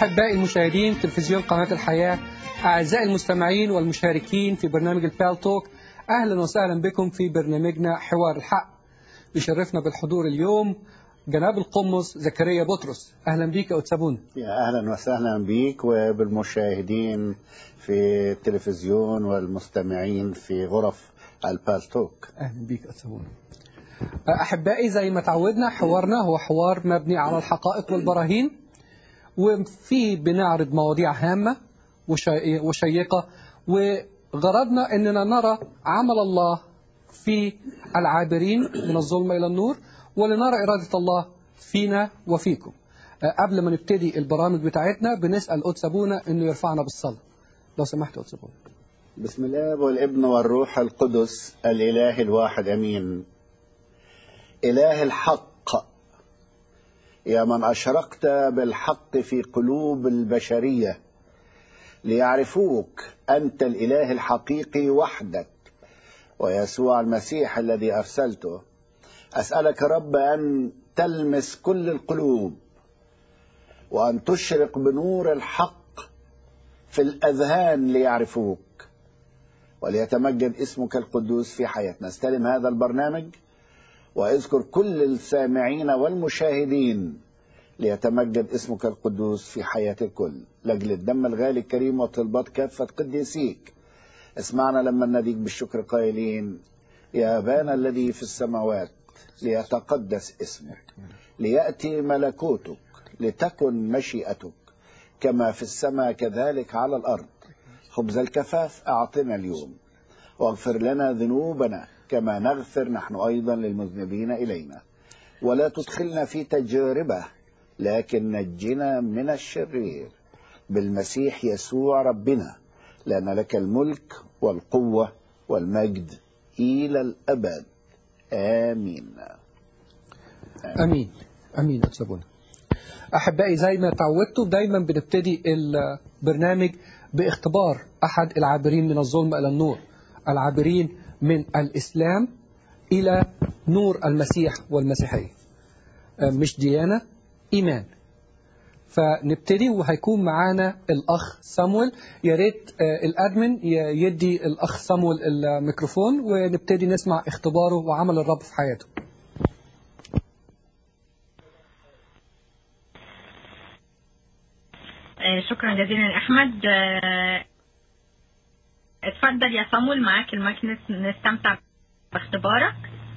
أحبائي المشاهدين تلفزيون قناة الحياة أعزائي المستمعين والمشاركين في برنامج البال توك أهلا وسهلا بكم في برنامجنا حوار الحق يشرفنا بالحضور اليوم جناب القمص زكريا بطرس أهلا بيك يا أتسابون يا أهلا وسهلا بيك وبالمشاهدين في التلفزيون والمستمعين في غرف البال توك أهلا بيك أتسابون أحبائي زي ما تعودنا حوارنا هو حوار مبني على الحقائق والبراهين وفيه بنعرض مواضيع هامة وشي- وشيقة وغرضنا أننا نرى عمل الله في العابرين من الظلم إلى النور ولنرى إرادة الله فينا وفيكم أه، قبل ما نبتدي البرامج بتاعتنا بنسأل قدس أبونا أنه يرفعنا بالصلاة لو سمحت قدس أبونا بسم الله والابن والروح القدس الإله الواحد أمين إله الحق يا من أشرقت بالحق في قلوب البشرية ليعرفوك أنت الإله الحقيقي وحدك ويسوع المسيح الذي أرسلته أسألك رب أن تلمس كل القلوب وأن تشرق بنور الحق في الأذهان ليعرفوك وليتمجد اسمك القدوس في حياتنا استلم هذا البرنامج واذكر كل السامعين والمشاهدين ليتمجد اسمك القدوس في حياة الكل لأجل الدم الغالي الكريم وطلبات كافة قديسيك اسمعنا لما نديك بالشكر قائلين يا أبانا الذي في السماوات ليتقدس اسمك ليأتي ملكوتك لتكن مشيئتك كما في السماء كذلك على الأرض خبز الكفاف أعطنا اليوم واغفر لنا ذنوبنا كما نغفر نحن أيضا للمذنبين إلينا ولا تدخلنا في تجربة لكن نجنا من الشرير بالمسيح يسوع ربنا لأن لك الملك والقوة والمجد إلى الأبد آمين امين امين اتسابونا احبائي زي ما تعودتوا دايما بنبتدي البرنامج باختبار احد العابرين من الظلم الى النور العابرين من الاسلام الى نور المسيح والمسيحيه آه، مش ديانه ايمان فنبتدي وهيكون معانا الاخ سامويل يا ريت آه، الادمن ي- يدي الاخ سامويل الميكروفون ونبتدي نسمع اختباره وعمل الرب في حياته آه، شكرا جزيلا يا احمد آه، اتفضل يا صامول معاك المايك نس- نستمتع باختبارك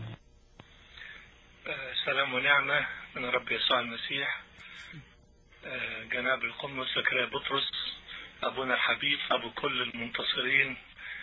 آه، سلام ونعمة من رب يسوع المسيح آه، جناب القمص زكريا بطرس أبونا الحبيب أبو كل المنتصرين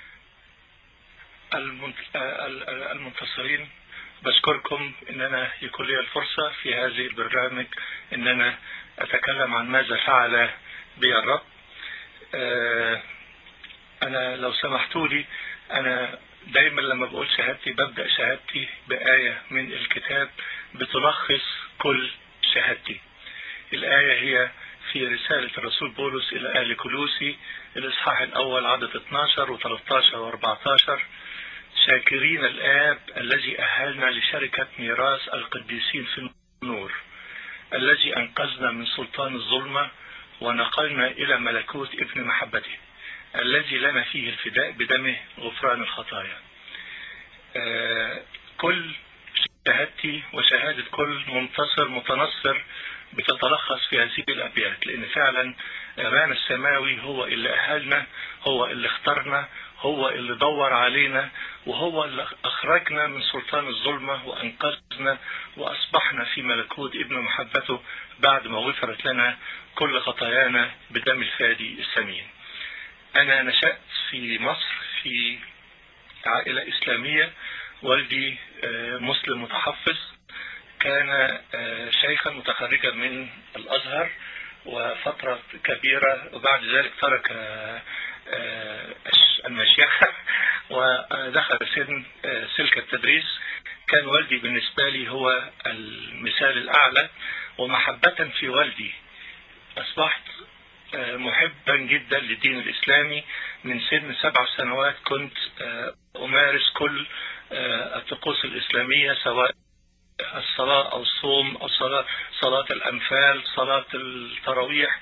المنت- آه، ال- ال- المنتصرين بشكركم ان انا يكون لي الفرصة في هذه البرنامج ان انا اتكلم عن ماذا فعل بي الرب آه، انا لو سمحتوا لي انا دايما لما بقول شهادتي ببدأ شهادتي بآية من الكتاب بتلخص كل شهادتي الآية هي في رسالة الرسول بولس إلى أهل كلوسي الإصحاح الأول عدد 12 و13 و14 شاكرين الآب الذي أهلنا لشركة ميراث القديسين في النور الذي أنقذنا من سلطان الظلمة ونقلنا إلى ملكوت ابن محبته الذي لنا فيه الفداء بدمه غفران الخطايا آه، كل شهادتي وشهادة كل منتصر متنصر بتتلخص في هذه الأبيات لأن فعلا أبانا السماوي هو اللي أهلنا هو اللي اختارنا هو اللي دور علينا وهو اللي أخرجنا من سلطان الظلمة وأنقذنا وأصبحنا في ملكوت ابن محبته بعد ما غفرت لنا كل خطايانا بدم الفادي الثمين أنا نشأت في مصر في عائلة إسلامية والدي آه، مسلم متحفظ كان آه، شيخا متخرجا من الأزهر وفترة كبيرة وبعد ذلك ترك آه، آه، المشيخة ودخل سن آه، سلك التدريس كان والدي بالنسبة لي هو المثال الأعلى ومحبة في والدي أصبحت آه، محبا جدا للدين الإسلامي من سن سبع سنوات كنت آه، أمارس كل آه، الطقوس الإسلامية سواء الصلاة أو الصوم أو صلاة, صلاة الأنفال صلاة التراويح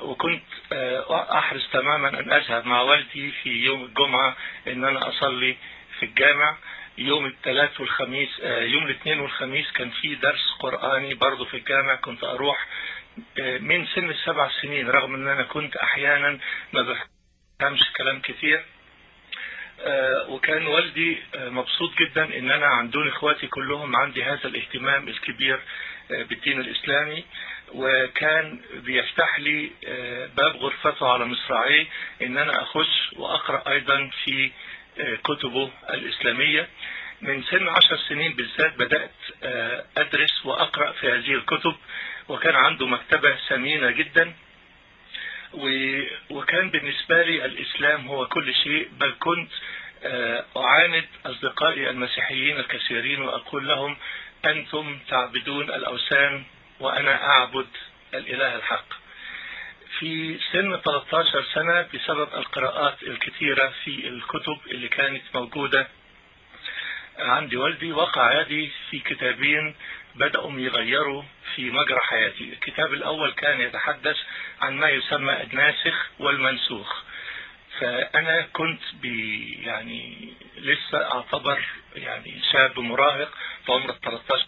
وكنت آه، أحرص تماما أن أذهب مع والدي في يوم الجمعة أن أنا أصلي في الجامع يوم الثلاث والخميس آه، يوم الاثنين والخميس كان في درس قرآني برضه في الجامع كنت أروح آه، من سن السبع سنين رغم أن أنا كنت أحيانا ما بفهمش كلام كتير آه، وكان والدي آه، مبسوط جدا ان انا عن دون اخواتي كلهم عندي هذا الاهتمام الكبير آه، بالدين الاسلامي وكان بيفتح لي آه، باب غرفته على مصراعيه ان انا اخش واقرا ايضا في آه، كتبه الاسلاميه من سن عشر سنين بالذات بدات آه، ادرس واقرا في هذه الكتب وكان عنده مكتبه ثمينه جدا و- وكان بالنسبة لي الإسلام هو كل شيء بل كنت آه، أعاند أصدقائي المسيحيين الكثيرين وأقول لهم أنتم تعبدون الأوثان وأنا أعبد الإله الحق في سن 13 سنة بسبب القراءات الكثيرة في الكتب اللي كانت موجودة عندي والدي وقع يدي في كتابين بدأوا يغيروا في مجرى حياتي الكتاب الأول كان يتحدث عن ما يسمى الناسخ والمنسوخ فأنا كنت بي يعني لسه أعتبر يعني شاب مراهق في عمر 13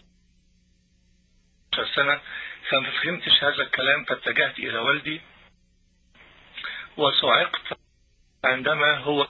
سنة فما فهمتش هذا الكلام فاتجهت إلى والدي وصعقت عندما هو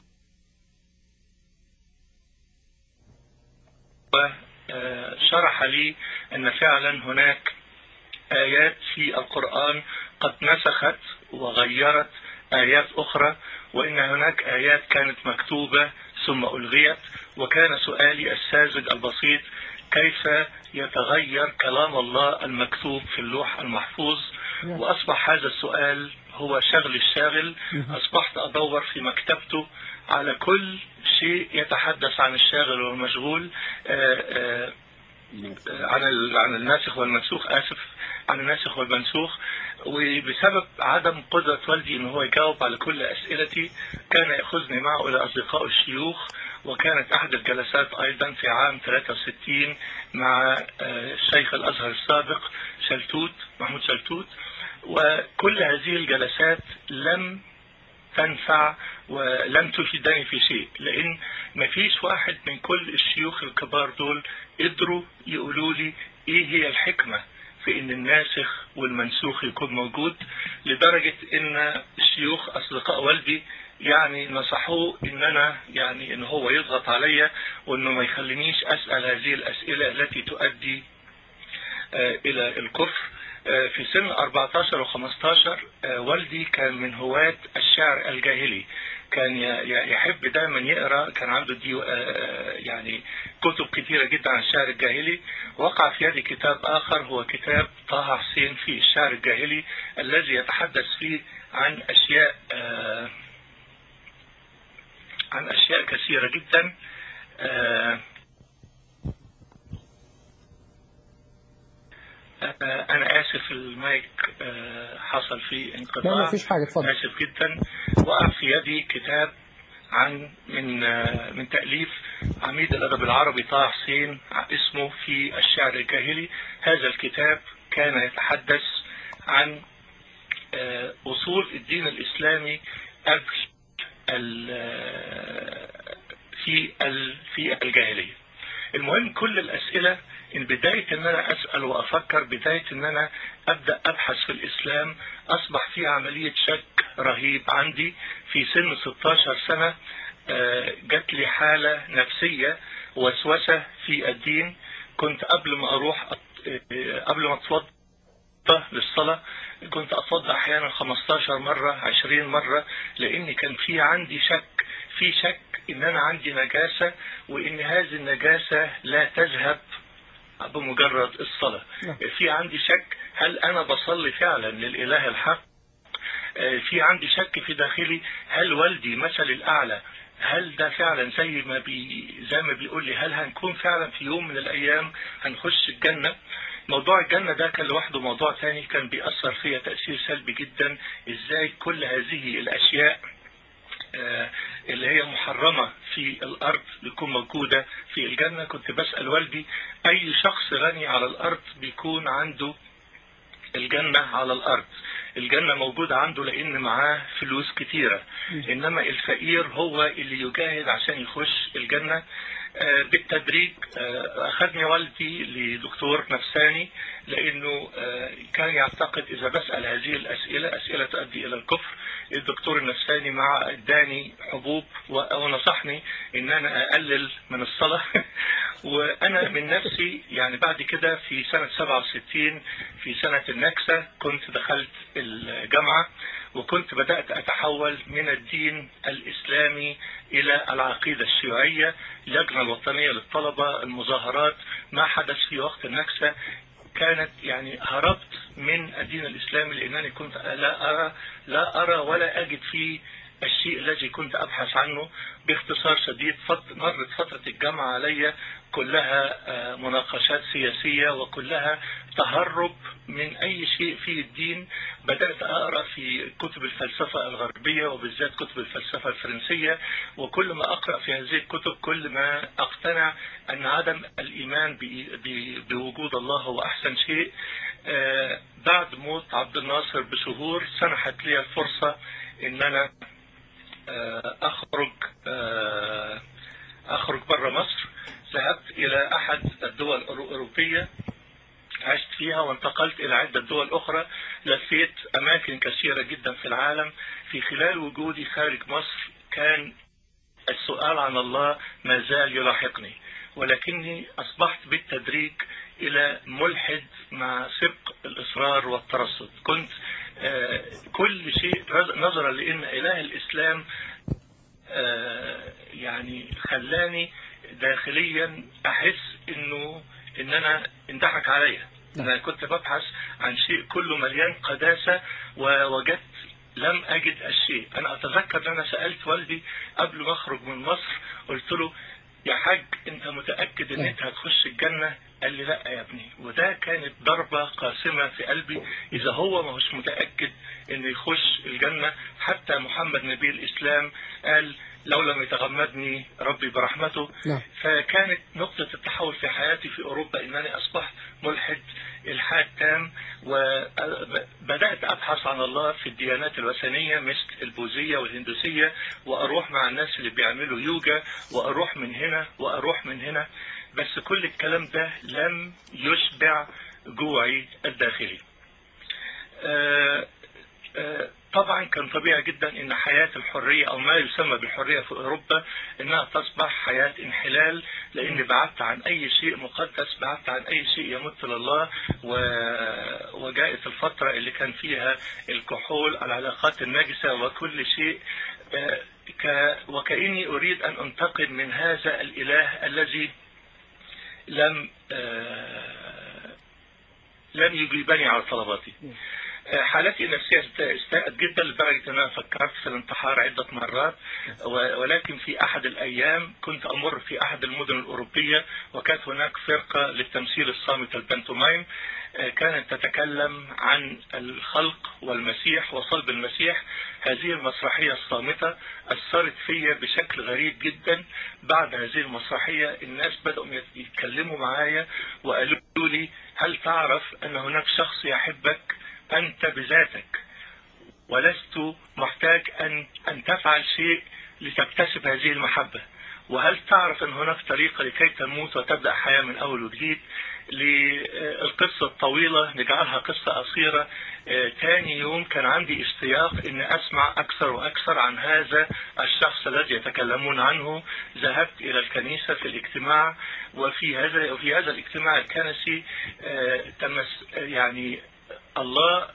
شرح لي أن فعلا هناك آيات في القرآن قد نسخت وغيرت آيات أخرى وإن هناك آيات كانت مكتوبة ثم ألغيت وكان سؤالي الساذج البسيط كيف يتغير كلام الله المكتوب في اللوح المحفوظ وأصبح هذا السؤال هو شغل الشاغل أصبحت أدور في مكتبته على كل شيء يتحدث عن الشاغل والمشغول آآ آآ عن عن الناسخ والمنسوخ اسف عن الناسخ والمنسوخ وبسبب عدم قدرة والدي ان هو يجاوب على كل اسئلتي كان ياخذني معه الى اصدقاء الشيوخ وكانت احد الجلسات ايضا في عام 63 مع الشيخ الازهر السابق شلتوت محمود شلتوت وكل هذه الجلسات لم تنفع ولم تفيدني في شيء لان ما فيش واحد من كل الشيوخ الكبار دول قدروا يقولوا لي ايه هي الحكمة في ان الناسخ والمنسوخ يكون موجود لدرجة ان الشيوخ اصدقاء والدي يعني نصحوه ان انا يعني ان هو يضغط عليا وانه ما يخلينيش اسأل هذه الاسئلة التي تؤدي آه الى الكفر في سن 14 و15 والدي كان من هواة الشعر الجاهلي كان يحب دائما يقرا كان عنده دي يعني كتب كثيرة جدا عن الشعر الجاهلي وقع في يدي كتاب آخر هو كتاب طه حسين في الشعر الجاهلي الذي يتحدث فيه عن أشياء عن أشياء كثيرة جدا انا اسف المايك حصل فيه انقطاع لا ما فيش حاجه اتفضل اسف جدا وقع في يدي كتاب عن من من تاليف عميد الادب العربي طه حسين اسمه في الشعر الجاهلي هذا الكتاب كان يتحدث عن اصول الدين الاسلامي قبل في في الجاهليه المهم كل الاسئله من بداية ان انا اسأل وافكر بداية ان انا ابدأ ابحث في الاسلام اصبح في عملية شك رهيب عندي في سن 16 سنة جات لي حالة نفسية وسوسة في الدين كنت قبل ما اروح قبل ما اتوضى للصلاة كنت اتوضى احيانا 15 مرة 20 مرة لان كان في عندي شك في شك ان انا عندي نجاسة وان هذه النجاسة لا تذهب بمجرد الصلاة في عندي شك هل أنا بصلي فعلا للإله الحق في عندي شك في داخلي هل والدي مثل الأعلى هل ده فعلا زي ما بي زي ما بيقول لي هل هنكون فعلا في يوم من الأيام هنخش الجنة موضوع الجنة ده كان لوحده موضوع تاني كان بيأثر فيا تأثير سلبي جدا ازاي كل هذه الأشياء اللي هي محرمة في الأرض بتكون موجودة في الجنة كنت بسأل والدي أي شخص غني على الأرض بيكون عنده الجنة على الأرض الجنة موجودة عنده لأن معاه فلوس كتيرة إنما الفقير هو اللي يجاهد عشان يخش الجنة آه، بالتدريج آه، أخذني والدي لدكتور نفساني لأنه آه، كان يعتقد إذا بسأل هذه الأسئلة أسئلة تؤدي إلى الكفر الدكتور النفساني مع اداني حبوب و- ونصحني ان انا اقلل من الصلاة وانا من نفسي يعني بعد كده في سنة 67 في سنة النكسة كنت دخلت الجامعة وكنت بدأت أتحول من الدين الإسلامي إلى العقيدة الشيوعية اللجنة الوطنية للطلبة المظاهرات ما حدث في وقت النكسة كانت يعني هربت من الدين الإسلامي لأنني كنت لا أرى لا أرى ولا أجد فيه الشيء الذي كنت أبحث عنه باختصار شديد فت- مرت فترة الجامعة علي كلها آه، مناقشات سياسية وكلها تهرب من أي شيء في الدين بدأت أقرأ في كتب الفلسفة الغربية وبالذات كتب الفلسفة الفرنسية وكل ما أقرأ في هذه الكتب كل ما أقتنع أن عدم الإيمان ب- ب- بوجود الله هو أحسن شيء آه، بعد موت عبد الناصر بشهور سنحت لي الفرصة أن أنا آه، أخرج آه، أخرج برا مصر ذهبت إلى أحد الدول الأوروبية عشت فيها وانتقلت إلى عدة دول أخرى لفيت أماكن كثيرة جدا في العالم في خلال وجودي خارج مصر كان السؤال عن الله ما زال يلاحقني ولكني أصبحت بالتدريج إلى ملحد مع سبق الإصرار والترصد كنت آه، كل شيء نظرا لأن إله الإسلام آه، يعني خلاني داخليا أحس إنه إن أنا انضحك عليا نعم. أنا كنت ببحث عن شيء كله مليان قداسة ووجدت لم أجد الشيء أنا أتذكر أن أنا سألت والدي قبل ما أخرج من مصر قلت له يا حاج أنت متأكد أن نعم. أنت هتخش الجنة قال لي لا يا ابني وده كانت ضربة قاسمة في قلبي إذا هو ما هوش متأكد أن يخش الجنة حتى محمد نبي الإسلام قال لو لم يتغمدني ربي برحمته نعم. فكانت نقطة التحول في حياتي في أوروبا أنني أصبحت ملحد إلحاد تام وبدأت أبحث عن الله في الديانات الوثنية مثل البوذية والهندوسية وأروح مع الناس اللي بيعملوا يوجا وأروح من هنا وأروح من هنا بس كل الكلام ده لم يشبع جوعي الداخلي آه، آه، طبعا كان طبيعي جدا ان حياة الحرية او ما يسمى بالحرية في اوروبا انها تصبح حياة انحلال لاني بعدت عن اي شيء مقدس بعدت عن اي شيء يمت لله و... وجاءت الفترة اللي كان فيها الكحول العلاقات النجسة وكل شيء آه، ك... وكأني اريد ان انتقم من هذا الاله الذي لم آه، لم يجيبني على طلباتي حالتي النفسية استاءت جدا لدرجة أن أنا فكرت في الانتحار عدة مرات و- ولكن في أحد الأيام كنت أمر في أحد المدن الأوروبية وكانت هناك فرقة للتمثيل الصامت البنتومايم آه، كانت تتكلم عن الخلق والمسيح وصلب المسيح هذه المسرحية الصامتة أثرت فيا بشكل غريب جدا بعد هذه المسرحية الناس بدأوا يتكلموا معايا وقالوا لي هل تعرف أن هناك شخص يحبك أنت بذاتك ولست محتاج أن أن تفعل شيء لتكتسب هذه المحبة وهل تعرف أن هناك طريقة لكي تموت وتبدأ حياة من أول وجديد للقصة الطويلة نجعلها قصة قصيرة آه، تاني يوم كان عندي اشتياق أن أسمع أكثر وأكثر عن هذا الشخص الذي يتكلمون عنه ذهبت إلى الكنيسة في الاجتماع وفي هذا وفي هذا الاجتماع الكنسي آه، تمس يعني الله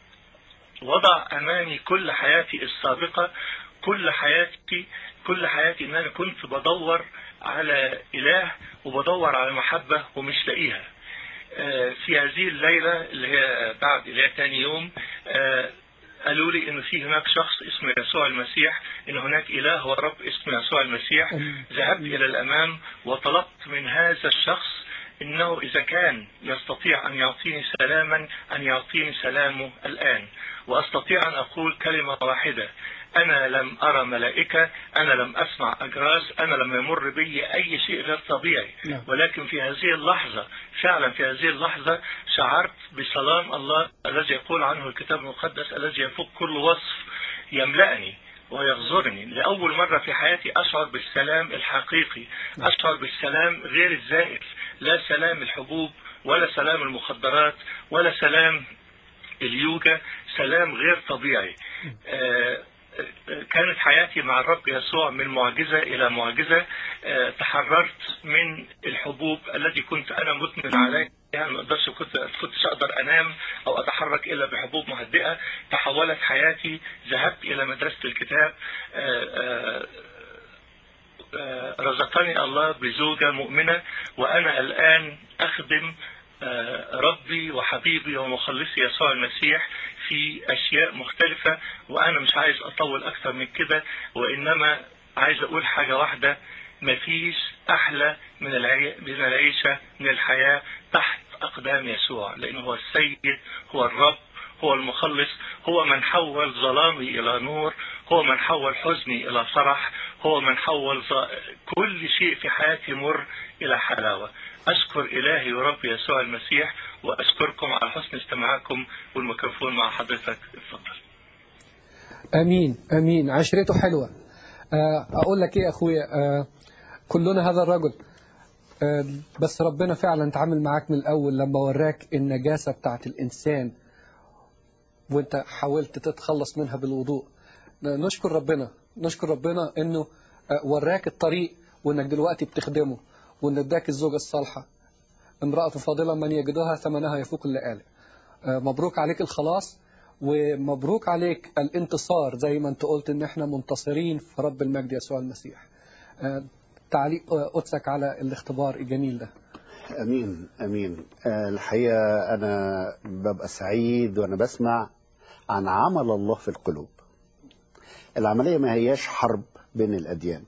وضع أمامي كل حياتي السابقة كل حياتي كل حياتي ان انا كنت بدور على اله وبدور على محبة ومش لاقيها آه، في هذه الليلة اللي هي بعد اللي هي تاني يوم آه، قالوا لي ان في هناك شخص اسمه يسوع المسيح ان هناك اله ورب اسمه يسوع المسيح أمين. ذهبت الى الامام وطلبت من هذا الشخص انه اذا كان يستطيع ان يعطيني سلاما ان يعطيني سلامه الان واستطيع ان اقول كلمة واحدة أنا لم أرى ملائكة أنا لم أسمع أجراس أنا لم يمر بي أي شيء غير طبيعي نعم. ولكن في هذه اللحظة فعلا في هذه اللحظة شعرت بسلام الله الذي يقول عنه الكتاب المقدس الذي يفوق كل وصف يملأني ويغزرني لأول مرة في حياتي أشعر بالسلام الحقيقي أشعر بالسلام غير الزائف لا سلام الحبوب ولا سلام المخدرات ولا سلام اليوجا سلام غير طبيعي آه، آه، كانت حياتي مع الرب يسوع من معجزة إلى معجزة آه، تحررت من الحبوب التي كنت أنا مدمن عليها يعني ما اقدرش كنت كنتش اقدر انام او اتحرك الا بحبوب مهدئه تحولت حياتي ذهبت الى مدرسه الكتاب آه، آه، آه، رزقني الله بزوجة مؤمنة وأنا الآن أخدم آه، ربي وحبيبي ومخلصي يسوع المسيح في أشياء مختلفة وأنا مش عايز أطول أكثر من كده وإنما عايز أقول حاجة واحدة مفيش أحلى من العي... من العيشة من الحياة تحت أقدام يسوع لأنه هو السيد هو الرب هو المخلص هو من حول ظلامي إلى نور هو من حول حزني إلى فرح هو من حول ظ... كل شيء في حياتي مر إلى حلاوة أشكر إلهي ورب يسوع المسيح وأشكركم على حسن استماعكم والميكروفون مع حضرتك اتفضل امين امين عشرته حلوه آه، اقول لك ايه يا اخويا آه، كلنا هذا الرجل آه، بس ربنا فعلا تعامل معاك من الاول لما وراك النجاسه بتاعت الانسان وانت حاولت تتخلص منها بالوضوء نشكر ربنا نشكر ربنا انه آه، وراك الطريق وانك دلوقتي بتخدمه وان اداك الزوجه الصالحه امرأة فاضلة من يجدها ثمنها يفوق اللآلئ آه، مبروك عليك الخلاص ومبروك عليك الانتصار زي ما انت قلت ان احنا منتصرين في رب المجد يسوع المسيح آه، تعليق آه، قدسك على الاختبار الجميل ده امين امين آه، الحقيقه انا ببقى سعيد وانا بسمع عن عمل الله في القلوب العمليه ما هياش حرب بين الاديان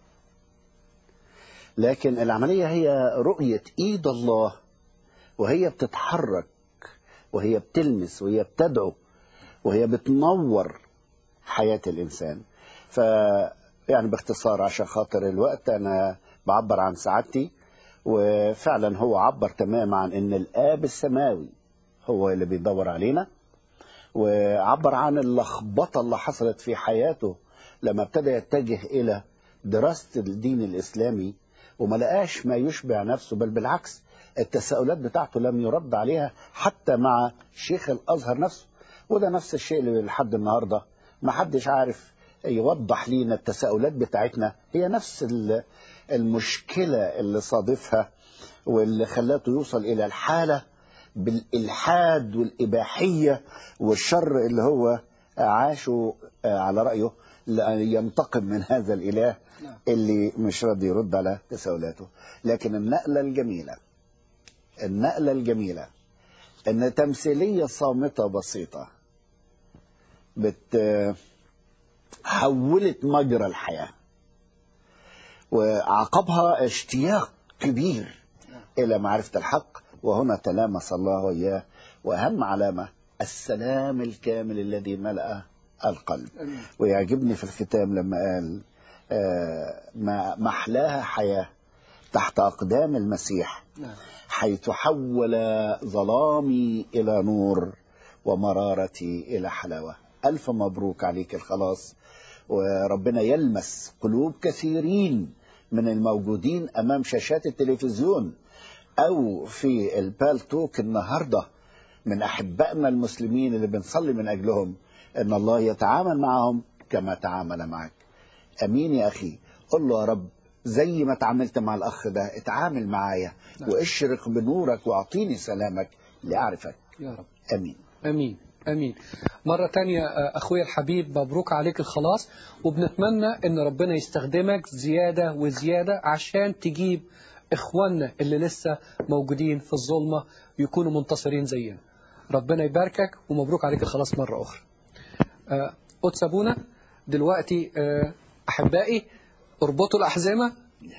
لكن العمليه هي رؤيه ايد الله وهي بتتحرك وهي بتلمس وهي بتدعو وهي بتنور حياه الانسان ف يعني باختصار عشان خاطر الوقت انا بعبر عن سعادتي وفعلا هو عبر تماما عن ان الاب السماوي هو اللي بيدور علينا وعبر عن اللخبطه اللي حصلت في حياته لما ابتدى يتجه الى دراسه الدين الاسلامي وما لقاش ما يشبع نفسه بل بالعكس التساؤلات بتاعته لم يرد عليها حتى مع شيخ الازهر نفسه وده نفس الشيء اللي لحد النهارده ما حدش عارف يوضح لينا التساؤلات بتاعتنا هي نفس ال- المشكلة اللي صادفها واللي خلاته يوصل إلى الحالة بالإلحاد والإباحية والشر اللي هو عاشه على رأيه لأن ينتقم من هذا الإله اللي مش راضي يرد على تساؤلاته لكن النقلة الجميلة النقلة الجميلة ان تمثيلية صامتة بسيطة بت حولت مجرى الحياة وعقبها اشتياق كبير إلى معرفة الحق وهنا تلامس الله وإياه وأهم علامة السلام الكامل الذي ملأ القلب ويعجبني في الختام لما قال آه، ما محلاها حياة تحت أقدام المسيح نعم. حيث حول ظلامي إلى نور ومرارتي إلى حلاوة ألف مبروك عليك الخلاص وربنا يلمس قلوب كثيرين من الموجودين أمام شاشات التلفزيون أو في البالتوك النهاردة من أحبائنا المسلمين اللي بنصلي من أجلهم أن الله يتعامل معهم كما تعامل معك أمين يا أخي قل له يا رب زي ما تعاملت مع الأخ ده اتعامل معايا نعم. واشرق بنورك واعطيني سلامك لأعرفك يا رب أمين امين امين مره تانية آه، اخويا الحبيب مبروك عليك الخلاص وبنتمنى ان ربنا يستخدمك زياده وزياده عشان تجيب اخواننا اللي لسه موجودين في الظلمه يكونوا منتصرين زينا ربنا يباركك ومبروك عليك الخلاص مره اخرى آه، قدس ابونا دلوقتي آه، احبائي اربطوا الاحزمه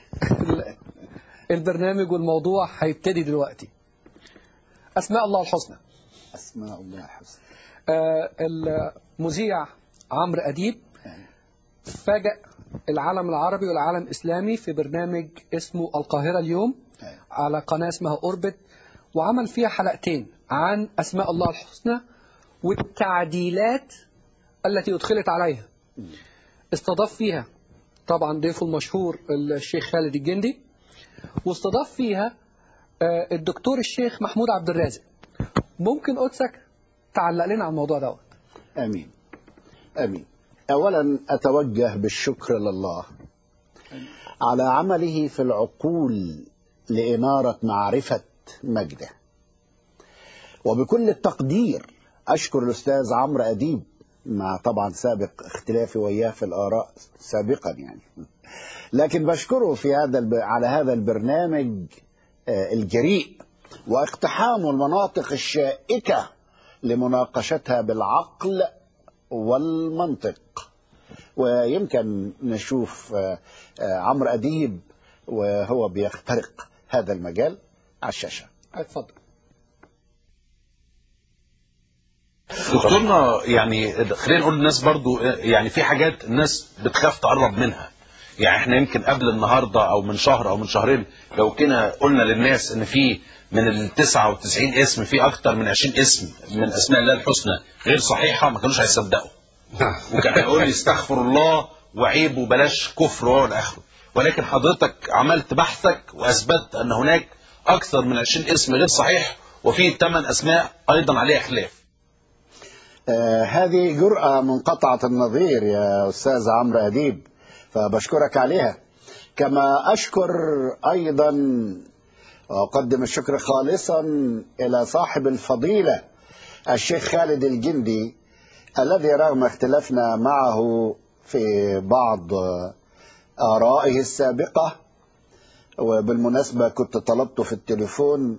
البرنامج والموضوع هيبتدي دلوقتي اسماء الله الحسنى أسماء الله حسنى آه، المذيع عمرو أديب فاجأ العالم العربي والعالم الإسلامي في برنامج اسمه القاهرة اليوم أيوة. على قناة اسمها أوربت وعمل فيها حلقتين عن أسماء الله الحسنى والتعديلات التي أدخلت عليها استضاف فيها طبعا ضيفه المشهور الشيخ خالد الجندي واستضاف فيها آه، الدكتور الشيخ محمود عبد الرازق ممكن قدسك تعلق لنا على الموضوع دوت امين امين اولا اتوجه بالشكر لله على عمله في العقول لاناره معرفه مجده وبكل التقدير اشكر الاستاذ عمرو اديب مع طبعا سابق اختلافي وياه في الاراء سابقا يعني لكن بشكره في هذا الب... على هذا البرنامج آه، الجريء واقتحام المناطق الشائكه لمناقشتها بالعقل والمنطق ويمكن نشوف آه، آه، عمرو أديب وهو بيخترق هذا المجال على الشاشة اتفضل دكتورنا يعني خلينا نقول للناس برضو يعني في حاجات الناس بتخاف تقرب منها يعني احنا يمكن قبل النهارده او من شهر او من شهرين لو كنا قلنا للناس ان في من ال 99 اسم في اكتر من 20 اسم من اسماء الله الحسنى غير صحيحه ما كانوش هيصدقوا وكان هيقول لي استغفر الله وعيب وبلاش كفر والى اخره ولكن حضرتك عملت بحثك واثبتت ان هناك اكثر من 20 اسم غير صحيح وفي ثمان اسماء ايضا عليها خلاف آه، هذه جرأة منقطعة النظير يا أستاذ عمرو أديب فبشكرك عليها كما أشكر أيضا وأقدم الشكر خالصا إلى صاحب الفضيلة الشيخ خالد الجندي الذي رغم اختلافنا معه في بعض آرائه السابقة وبالمناسبة كنت طلبته في التليفون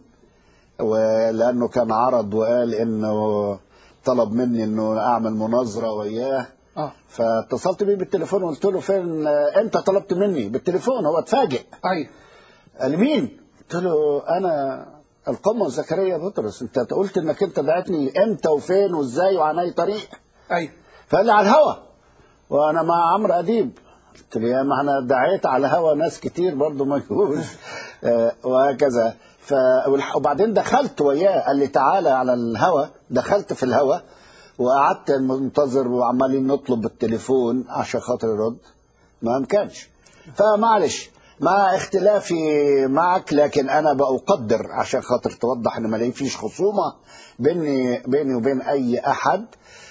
ولأنه كان عرض وقال إنه طلب مني إنه أعمل مناظرة وياه اه فاتصلت بيه بالتليفون وقلت له فين أنت طلبت مني بالتليفون هو اتفاجئ ايوه قال لي مين؟ قلت له انا القمه زكريا بطرس انت قلت انك انت دعتني امتى وفين وازاي وعن اي طريق ايوه فقال لي على الهوا وانا مع عمرو اديب قلت له يا ما انا دعيت على هوا ناس كتير برضه ما يجوش آه، وهكذا ف والح- وبعدين دخلت وياه قال لي تعالى على الهوا دخلت في الهوا وقعدت منتظر وعمالين نطلب بالتليفون عشان خاطر يرد ما امكنش فمعلش مع اختلافي معك لكن انا بقدر عشان خاطر توضح ان ما فيش خصومه بيني بيني وبين اي احد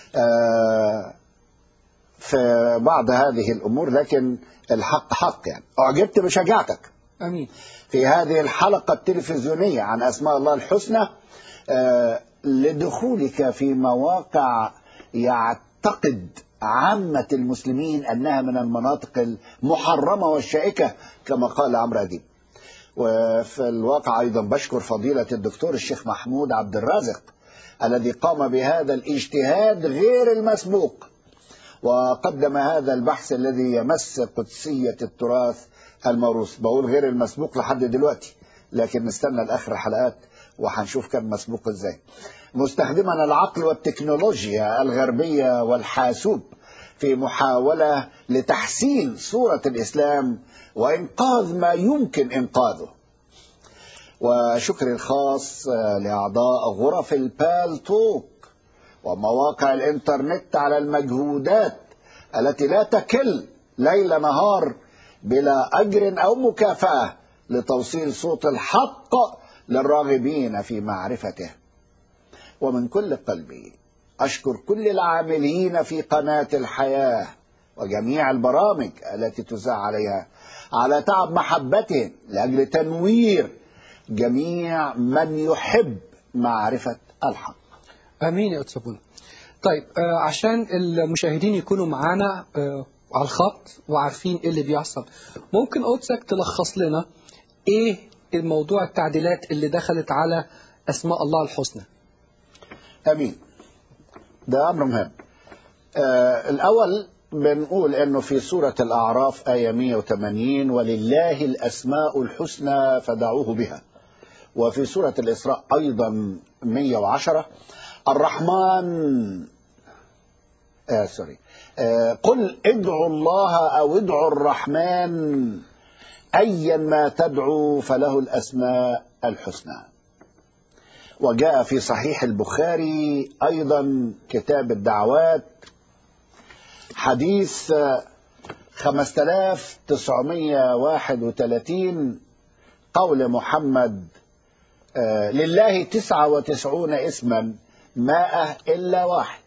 آه، في بعض هذه الامور لكن الحق حق يعني اعجبت بشجاعتك امين في هذه الحلقة التلفزيونية عن أسماء الله الحسنى آه، لدخولك في مواقع يعتقد عامة المسلمين أنها من المناطق المحرمة والشائكة كما قال عمرو أديب وفي الواقع أيضا بشكر فضيلة الدكتور الشيخ محمود عبد الرازق الذي قام بهذا الاجتهاد غير المسبوق وقدم هذا البحث الذي يمس قدسية التراث الموروث بقول غير المسبوق لحد دلوقتي لكن نستنى لآخر الحلقات وهنشوف كان مسبوق ازاي مستخدما العقل والتكنولوجيا الغربية والحاسوب في محاولة لتحسين صورة الإسلام وإنقاذ ما يمكن إنقاذه وشكر الخاص لأعضاء غرف البالتوك ومواقع الإنترنت على المجهودات التي لا تكل ليل نهار بلا أجر أو مكافأة لتوصيل صوت الحق للراغبين في معرفته ومن كل قلبي أشكر كل العاملين في قناة الحياة وجميع البرامج التي تذاع عليها على تعب محبتهم لأجل تنوير جميع من يحب معرفة الحق امين يا استاذ بولا طيب آه عشان المشاهدين يكونوا معانا آه على الخط وعارفين ايه اللي بيحصل ممكن قدسك تلخص لنا ايه الموضوع التعديلات اللي دخلت على اسماء الله الحسنى امين ده امر مهم آه الاول بنقول انه في سوره الاعراف ايه 180 ولله الاسماء الحسنى فدعوه بها وفي سوره الاسراء ايضا 110 الرحمن آه سوري آه، قل ادعوا الله أو ادعوا الرحمن أيا ما تدعو فله الأسماء الحسنى وجاء في صحيح البخاري أيضا كتاب الدعوات حديث آه، 5931 قول محمد آه، لله تسعة وتسعون اسما ماء إلا واحد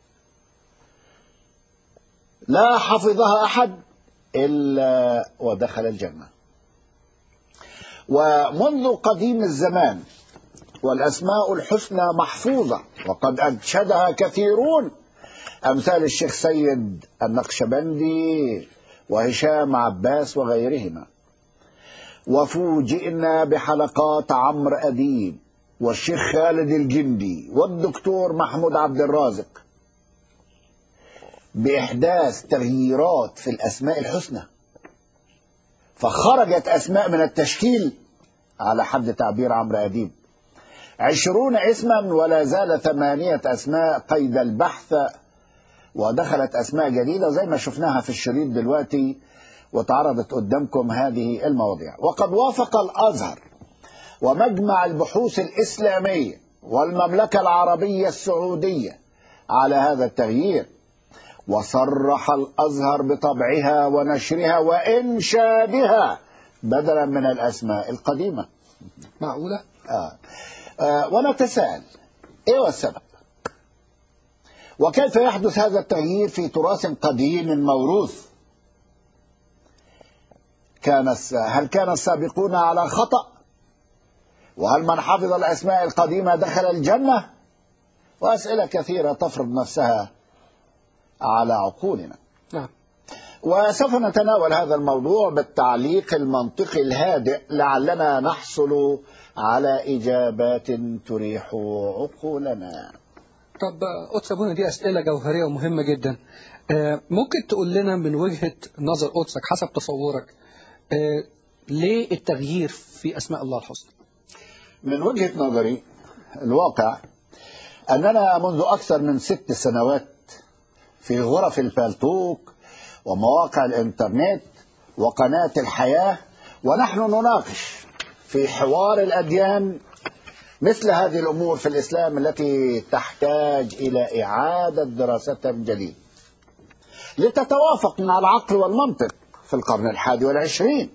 لا حفظها أحد إلا ودخل الجنة ومنذ قديم الزمان والأسماء الحسنى محفوظة وقد أنشدها كثيرون أمثال الشيخ سيد النقشبندي وهشام عباس وغيرهما وفوجئنا بحلقات عمرو أديب والشيخ خالد الجندي والدكتور محمود عبد الرازق بإحداث تغييرات في الأسماء الحسنى فخرجت أسماء من التشكيل على حد تعبير عمرو أديب عشرون اسما ولا زال ثمانية أسماء قيد البحث ودخلت أسماء جديدة زي ما شفناها في الشريط دلوقتي وتعرضت قدامكم هذه المواضيع وقد وافق الأزهر ومجمع البحوث الإسلامية والمملكة العربية السعودية على هذا التغيير وصرح الأزهر بطبعها ونشرها وإنشادها بدلا من الأسماء القديمة معقولة؟ آه. آه ونتساءل إيه هو السبب وكيف يحدث هذا التغيير في تراث قديم موروث كان الس- هل كان السابقون على خطأ وهل من حفظ الأسماء القديمة دخل الجنة وأسئلة كثيرة تفرض نفسها على عقولنا نعم وسوف نتناول هذا الموضوع بالتعليق المنطقي الهادئ لعلنا نحصل على إجابات تريح عقولنا طب قدس أبونا دي أسئلة جوهرية ومهمة جدا آه، ممكن تقول لنا من وجهة نظر قدسك حسب تصورك آه، ليه التغيير في أسماء الله الحسنى من وجهة نظري الواقع أننا منذ أكثر من ست سنوات في غرف الفالتوك ومواقع الإنترنت وقناة الحياة ونحن نناقش في حوار الأديان مثل هذه الأمور في الإسلام التي تحتاج إلى إعادة دراستها من جديد لتتوافق مع العقل والمنطق في القرن الحادي والعشرين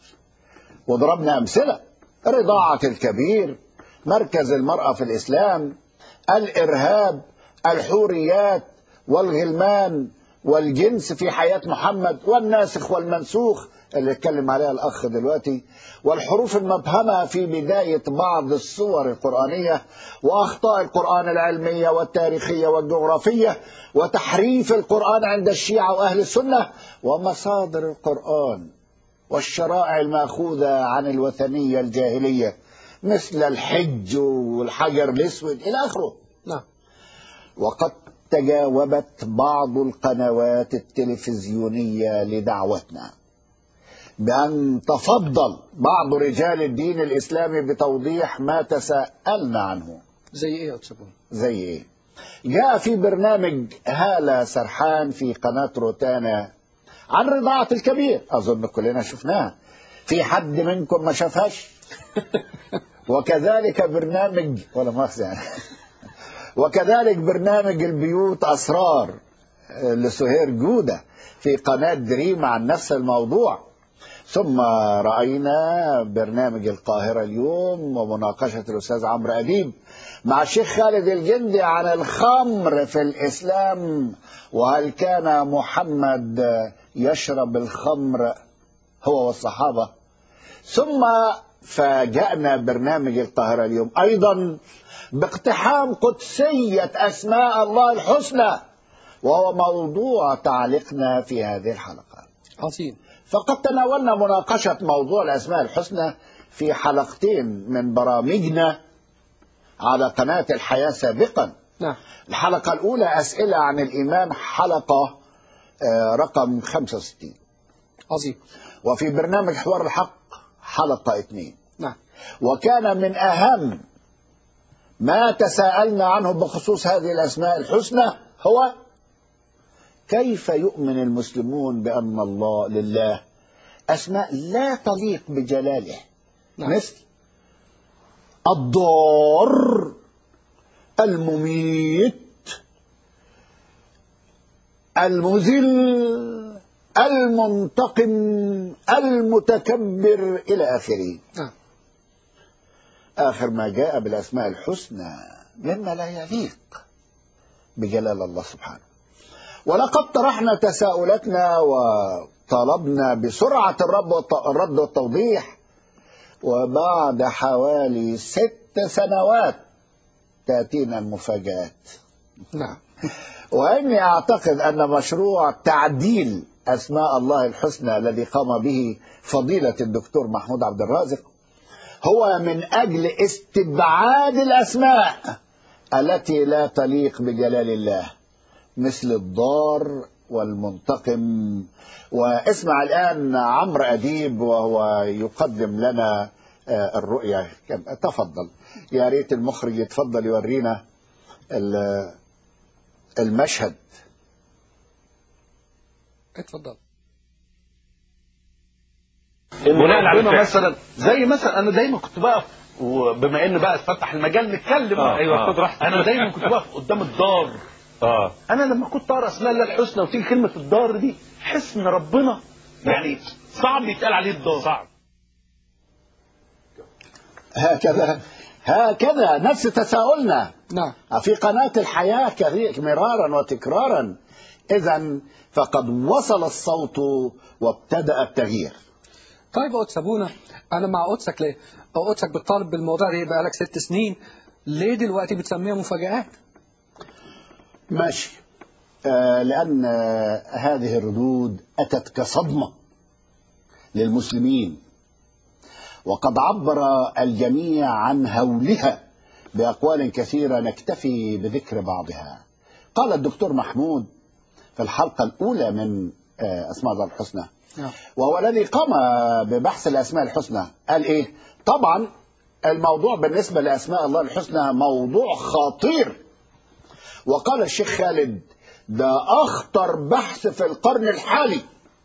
وضربنا أمثلة رضاعة الكبير مركز المرأة في الإسلام الإرهاب الحوريات والغلمان والجنس في حياة محمد والناسخ والمنسوخ اللي اتكلم عليها الأخ دلوقتي والحروف المبهمة في بداية بعض الصور القرآنية وأخطاء القرآن العلمية والتاريخية والجغرافية وتحريف القرآن عند الشيعة وأهل السنة ومصادر القرآن والشرائع المأخوذة عن الوثنية الجاهلية مثل الحج والحجر الأسود إلى آخره نعم وقد تجاوبت بعض القنوات التلفزيونية لدعوتنا بأن تفضل بعض رجال الدين الإسلامي بتوضيح ما تساءلنا عنه زي إيه يا قدس أبونا زي إيه جاء في برنامج هالة سرحان في قناة روتانا عن رضاعة الكبير أظن كلنا شفناها في حد منكم ما شافهاش وكذلك برنامج ولا مؤاخذة يعني وكذلك برنامج البيوت أسرار لسهير جودة في قناة دريم عن نفس الموضوع ثم رأينا برنامج القاهرة اليوم ومناقشة الأستاذ عمرو أديب مع الشيخ خالد الجندي عن الخمر في الإسلام وهل كان محمد يشرب الخمر هو والصحابة ثم فاجأنا برنامج القاهرة اليوم أيضا باقتحام قدسية أسماء الله الحسنى وهو موضوع تعليقنا في هذه الحلقة عظيم فقد تناولنا مناقشة موضوع الأسماء الحسنى في حلقتين من برامجنا على قناة الحياة سابقا نعم الحلقة الأولى أسئلة عن الإيمان حلقة آه، رقم 65 عظيم وفي برنامج حوار الحق حلقة اثنين نعم وكان من أهم ما تساءلنا عنه بخصوص هذه الأسماء الحسنى هو كيف يؤمن المسلمون بأن الله لله أسماء لا تليق بجلاله نعم. مثل الضار المميت المذل المنتقم المتكبر إلى آخره نعم آخر ما جاء بالأسماء الحسنى مما لا يليق بجلال الله سبحانه ولقد طرحنا تساؤلاتنا وطلبنا بسرعة الرب والت- الرد والتوضيح وبعد حوالي ست سنوات تأتينا المفاجآت نعم وإني أعتقد أن مشروع تعديل أسماء الله الحسنى الذي قام به فضيلة الدكتور محمود عبد الرازق هو من أجل استبعاد الأسماء التي لا تليق بجلال الله مثل الضار والمنتقم واسمع الآن عمرو أديب وهو يقدم لنا آه، الرؤية تفضل يا ريت المخرج يتفضل يورينا ال- المشهد اتفضل بناء على ربنا مثلا زي مثلا انا دايما كنت بقف وبما ان بقى اتفتح المجال نتكلم آه، أيوة، آه. خد راحتك. انا دايما كنت بقف قدام الدار اه انا لما كنت اقرا اسماء الله الحسنى وتيجي كلمه الدار دي احس ان ربنا يعني صعب يتقال عليه الدار صعب هكذا هكذا نفس تساؤلنا نعم في قناة الحياة كثير مرارا وتكرارا إذا فقد وصل الصوت وابتدأ التغيير طيب قدس ابونا انا مع قدسك ليه؟ قدسك بتطالب بالموضوع ده بقالك ست سنين ليه دلوقتي بتسميها مفاجآت؟ ماشي آه لأن آه هذه الردود أتت كصدمة للمسلمين وقد عبر الجميع عن هولها بأقوال كثيرة نكتفي بذكر بعضها قال الدكتور محمود في الحلقة الأولى من آه أسماء الله الحسنى نعم وهو الذي قام ببحث الأسماء الحسنى قال إيه طبعا الموضوع بالنسبة لأسماء الله الحسنى موضوع خطير وقال الشيخ خالد ده أخطر بحث في القرن الحالي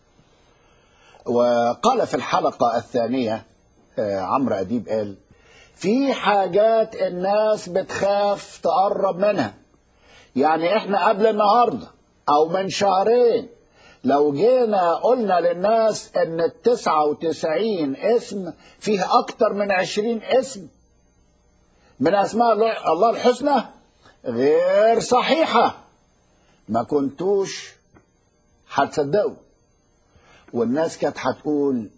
وقال في الحلقة الثانية آه، عمرو أديب قال في حاجات الناس بتخاف تقرب منها يعني احنا قبل النهاردة او من شهرين لو جينا قلنا للناس ان التسعة وتسعين اسم فيه اكتر من عشرين اسم من اسماء الله الله الحسنى غير صحيحة ما كنتوش هتصدقوا والناس كانت هتقول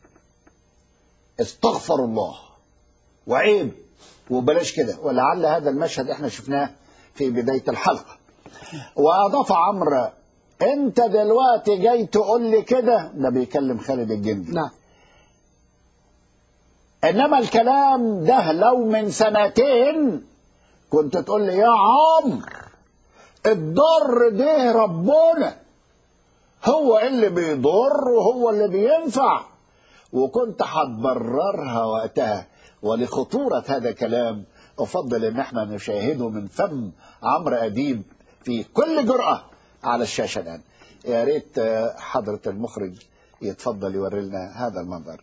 استغفر الله وعيب وبلاش كده ولعل هذا المشهد احنا شفناه في بداية الحلقة وأضاف عمرو أنت دلوقتي جاي تقول لي كده ده بيكلم خالد الجندي نعم إنما الكلام ده لو من سنتين كنت تقول لي يا عمرو الضر ده ربنا هو اللي بيضر وهو اللي بينفع وكنت هتبررها وقتها ولخطورة هذا الكلام أفضل إن احنا نشاهده من فم عمرو أديب في كل جرأة على الشاشة الآن يا ريت آه، حضرة المخرج يتفضل يوري لنا هذا المنظر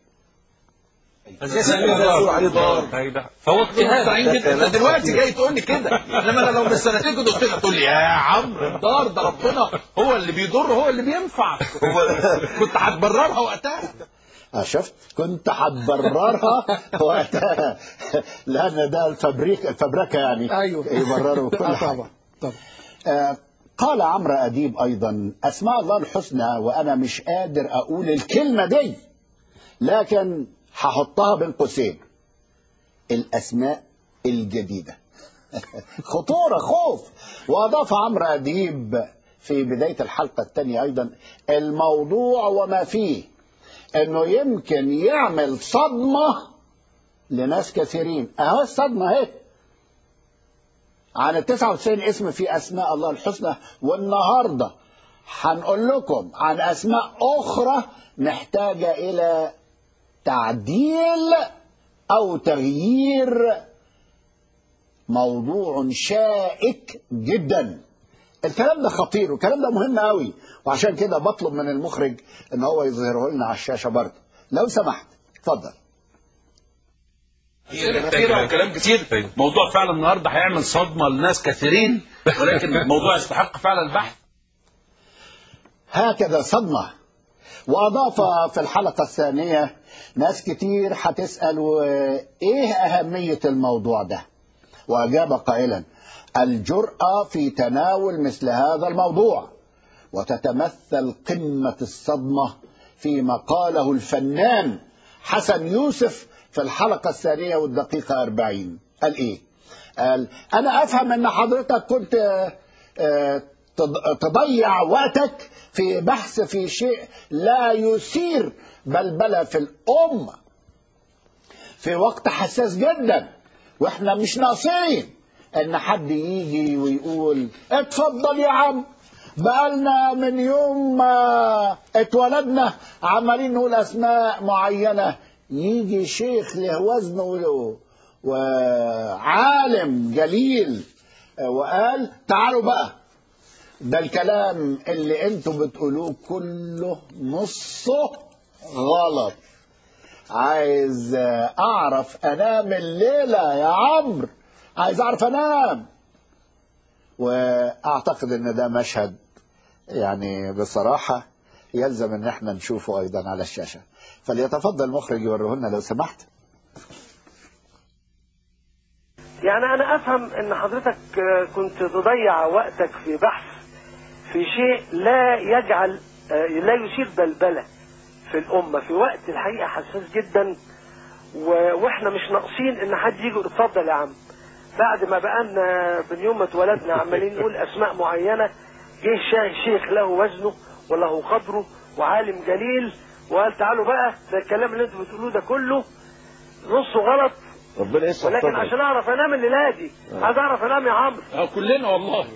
فهو اجتهاد انت دلوقتي جاي تقول لي كده انما انا لو من سنتين كنت قلت لك تقول لي يا عمرو الدار ده ربنا هو اللي بيضر هو اللي بينفع هو كنت هتبررها وقتها آه، شفت كنت هتبررها وقتها لأن ده الفبريك الفبركة يعني أيوه. يبرروا كل آه، حاجة طبعا طبعا آه، قال عمرو أديب أيضا أسماء الله الحسنى وأنا مش قادر أقول الكلمة دي لكن هحطها بين قوسين الأسماء الجديدة خطورة خوف وأضاف عمرو أديب في بداية الحلقة الثانية أيضا الموضوع وما فيه أنه يمكن يعمل صدمة لناس كثيرين أهو الصدمة اهي عن ال 99 اسم في اسماء الله الحسنى والنهارده هنقول لكم عن اسماء اخرى محتاجه الى تعديل او تغيير موضوع شائك جدا الكلام ده خطير والكلام ده مهم قوي وعشان كده بطلب من المخرج ان هو يظهره لنا على الشاشه برضه لو سمحت اتفضل كتير كلام كتير موضوع فعلا النهارده هيعمل صدمه لناس كثيرين ولكن الموضوع يستحق فعلا البحث هكذا صدمة وأضاف في الحلقة الثانية ناس كتير هتسأل إيه أهمية الموضوع ده وأجاب قائلا الجرأة في تناول مثل هذا الموضوع وتتمثل قمة الصدمة فيما قاله الفنان حسن يوسف في الحلقة الثانية والدقيقة أربعين قال إيه قال أنا أفهم أن حضرتك كنت آه، تض- تضيع وقتك في بحث في شيء لا يثير بلبلة في الأمة في وقت حساس جدا واحنا مش ناقصين ان حد يجي ويقول اتفضل يا عم بقالنا من يوم ما اتولدنا عمالين نقول اسماء معينه يجي شيخ له وزنه وله- وعالم جليل وقال تعالوا بقى ده الكلام اللي انتوا بتقولوه كله نصه غلط عايز اعرف انام الليله يا عمرو عايز اعرف انام واعتقد ان ده مشهد يعني بصراحه يلزم ان احنا نشوفه ايضا على الشاشه فليتفضل المخرج يوريه لنا لو سمحت يعني أنا أفهم إن حضرتك آه، كنت تضيع وقتك في بحث في شيء لا يجعل آه، لا يثير بلبلة في الأمة في وقت الحقيقة حساس جدا و- وإحنا مش ناقصين إن حد يجي يقول اتفضل يا عم بعد ما بقالنا من يوم ما اتولدنا عمالين نقول أسماء معينة جه شا- شيخ له وزنه وله قدره وعالم جليل وقال تعالوا بقى ده الكلام اللي انتوا بتقولوه ده كله نصه غلط ربنا يسعد ولكن صدرك. عشان اعرف انام الليله دي عايز اعرف انام يا عمرو اه كلنا والله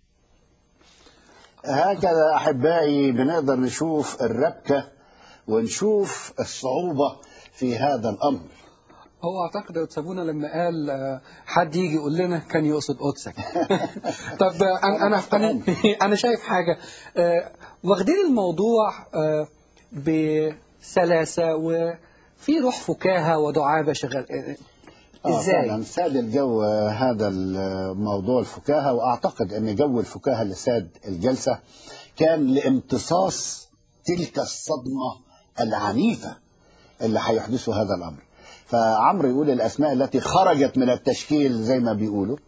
هكذا احبائي بنقدر نشوف الربكه ونشوف الصعوبه في هذا الامر هو اعتقد يا تسابونا لما قال آه، حد يجي يقول لنا كان يقصد قدسك طب آه، انا انا انا, أنا شايف حاجه آه، واخدين الموضوع آه، بسلاسه وفي روح فكاهه ودعابه شغال آه، آه ازاي فعلا ساد الجو آه، هذا الموضوع الفكاهة وأعتقد أن جو الفكاهة اللي ساد الجلسة كان لامتصاص تلك الصدمة العنيفة اللي هيحدثه هذا الأمر فعمرو يقول الأسماء التي خرجت من التشكيل زي ما بيقولوا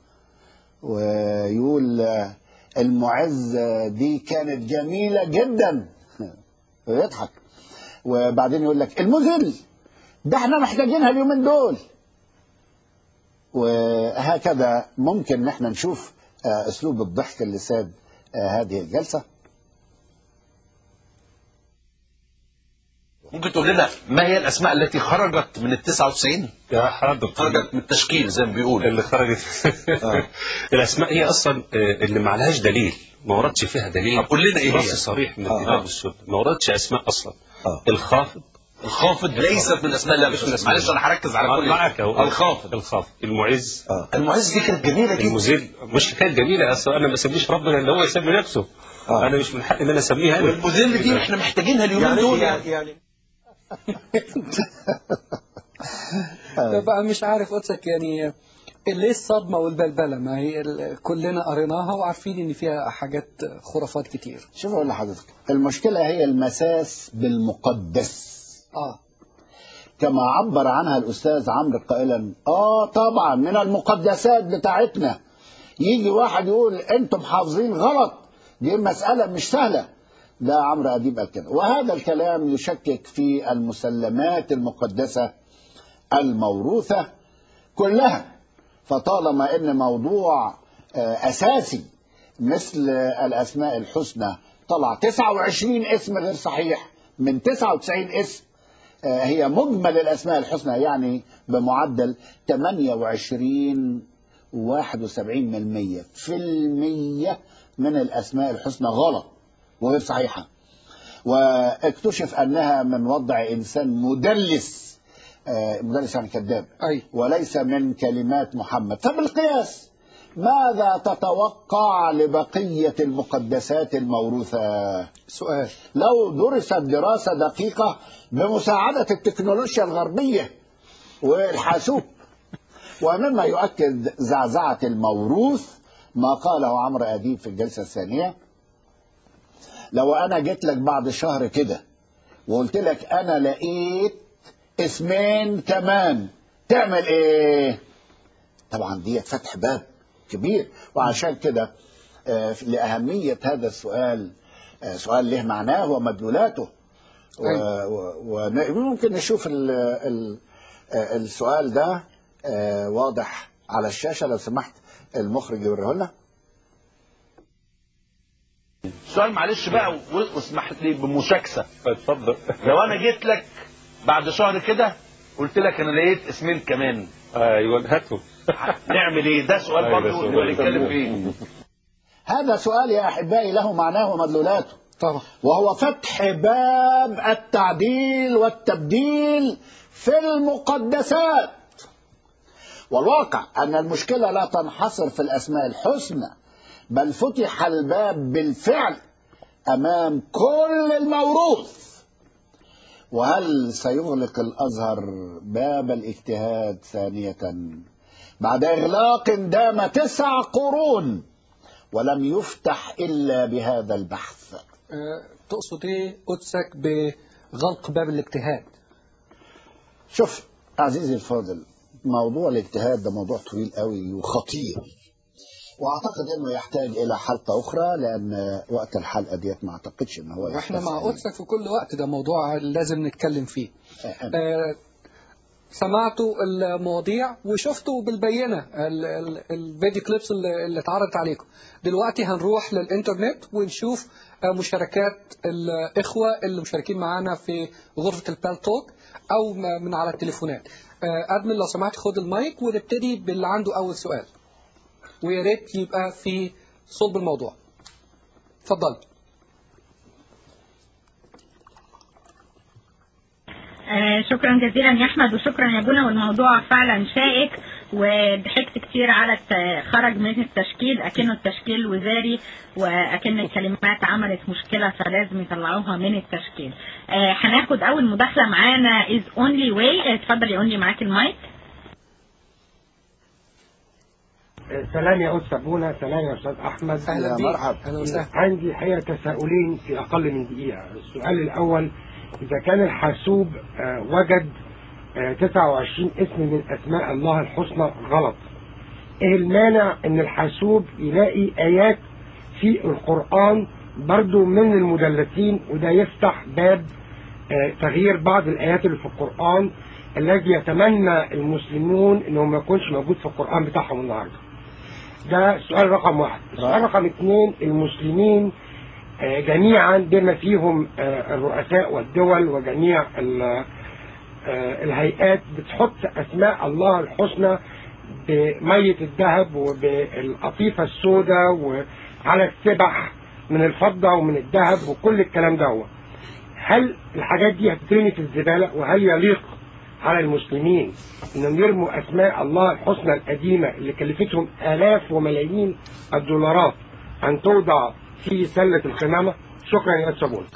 ويقول آه، المعز آه، دي كانت جميلة جدا ويضحك وبعدين يقول لك المذل ده احنا محتاجينها اليومين دول وهكذا ممكن ان احنا نشوف آه، اسلوب الضحك اللي ساد آه، هذه الجلسه ممكن تقول لنا ما هي الاسماء التي خرجت من ال 99 يا حضرتك خرجت من التشكيل زي ما بيقولوا اللي خرجت الاسماء هي اصلا آه، اللي ما عليهاش دليل ما وردش فيها دليل طب قول لنا إيه هي؟ نص صريح من آه. الكتاب والسنه ما وردش اسماء اصلا آه. الخافض الخافض ليست من الاسماء لا مش من الاسماء معلش انا هركز على كل معك اهو الخافض الخافض المعز المعز دي كانت جميله جدا المذل مش كانت جميله اصلا انا ما اسميش ربنا اللي هو يسمي نفسه آه. انا مش من حقي ان انا اسميها انا والمذل دي احنا محتاجينها اليومين دول يعني يعني طب انا مش عارف قدسك يعني ليه الصدمه والبلبله ما هي ال- كلنا قريناها وعارفين ان فيها حاجات خرافات كتير شوف اقول لحضرتك المشكله هي المساس بالمقدس اه كما عبر عنها الاستاذ عمرو قائلا اه طبعا من المقدسات بتاعتنا يجي واحد يقول انتم حافظين غلط دي مساله مش سهله ده عمرو اديب قال كده وهذا الكلام يشكك في المسلمات المقدسه الموروثه كلها فطالما ان موضوع آه، اساسي مثل الاسماء الحسنى طلع 29 اسم غير صحيح من 99 اسم آه، هي مجمل الاسماء الحسنى يعني بمعدل 28 71 من المية في المية من الاسماء الحسنى غلط وغير صحيحه واكتشف انها من وضع انسان مدلس آه، مدلس يعني كذاب أي. وليس من كلمات محمد فبالقياس ماذا تتوقع لبقية المقدسات الموروثة سؤال لو درست دراسة دقيقة بمساعدة التكنولوجيا الغربية والحاسوب ومما يؤكد زعزعة الموروث ما قاله عمرو أديب في الجلسة الثانية لو أنا جيت لك بعد شهر كده وقلت لك أنا لقيت اسمين كمان تعمل إيه؟ طبعا دي فتح باب كبير وعشان كده آه، لأهمية هذا السؤال آه، سؤال له معناه ومدلولاته و- و- وممكن نشوف ال ال آه، السؤال ده آه، واضح على الشاشة لو سمحت المخرج يوريه لنا سؤال معلش بقى و- واسمح لي بمشاكسه اتفضل لو انا جيت لك بعد شهر كده قلت لك انا لقيت اسمين كمان ايوه هاتهم نعمل ايه ده سؤال أيوة، برضه سؤال. اللي بنتكلم فيه هذا سؤال يا أحبائي له معناه ومدلولاته طبعا وهو فتح باب التعديل والتبديل في المقدسات والواقع أن المشكلة لا تنحصر في الأسماء الحسنى بل فتح الباب بالفعل أمام كل الموروث وهل سيغلق الأزهر باب الاجتهاد ثانية بعد إغلاق دام تسع قرون ولم يفتح إلا بهذا البحث آه، تقصد ايه قدسك بغلق باب الاجتهاد شوف عزيزي الفاضل موضوع الاجتهاد ده موضوع طويل قوي وخطير واعتقد انه يحتاج الى حلقه اخرى لان وقت الحلقه ديت ما اعتقدش ان هو احنا يتسع مع لنا. قدسك في كل وقت ده موضوع لازم نتكلم فيه آه، آه، سمعتوا المواضيع وشفتوا بالبينة ال- ال- الفيديو كليبس اللي اللي اتعرضت عليكم دلوقتي هنروح للإنترنت ونشوف آه، مشاركات الإخوة اللي مشاركين معانا في غرفة البال توك أو ما- من على التليفونات آه، أدمن لو سمحت خد المايك ونبتدي باللي عنده أول سؤال ويا ريت يبقى في صلب الموضوع اتفضل آه، شكرا جزيلا يا احمد وشكرا يا بونا والموضوع فعلا شائك وضحكت كتير على الت- خرج من التشكيل اكنه التشكيل وزاري واكن الكلمات عملت مشكله فلازم يطلعوها من التشكيل آه، هناخد اول مداخله معانا از اونلي واي اتفضل يا اونلي معاك المايك سلام يا أستاذ بونا سلام يا أستاذ أحمد أهلا يا بيك مرحب. أهلا وسهلا عندي حقيقة تساؤلين في أقل من دقيقة السؤال الأول إذا كان الحاسوب آه، وجد آه، 29 اسم من أسماء الله الحسنى غلط إيه المانع إن الحاسوب يلاقي آيات في القرآن برضو من المدلسين وده يفتح باب آه، تغيير بعض الآيات اللي في القرآن الذي يتمنى المسلمون إنه ما يكونش موجود في القرآن بتاعهم النهارده ده سؤال رقم واحد السؤال رقم اثنين المسلمين آه، جميعا بما فيهم آه، الرؤساء والدول وجميع ال- آه، الهيئات بتحط أسماء الله الحسنى بمية الذهب وبالقطيفة السوداء وعلى السبح من الفضة ومن الذهب وكل الكلام ده هل الحاجات دي هتترمي في الزبالة وهل يليق على المسلمين انهم يرموا اسماء الله الحسنى القديمة اللي كلفتهم الاف وملايين الدولارات ان توضع في سلة القمامة شكرا يا استاذ بول.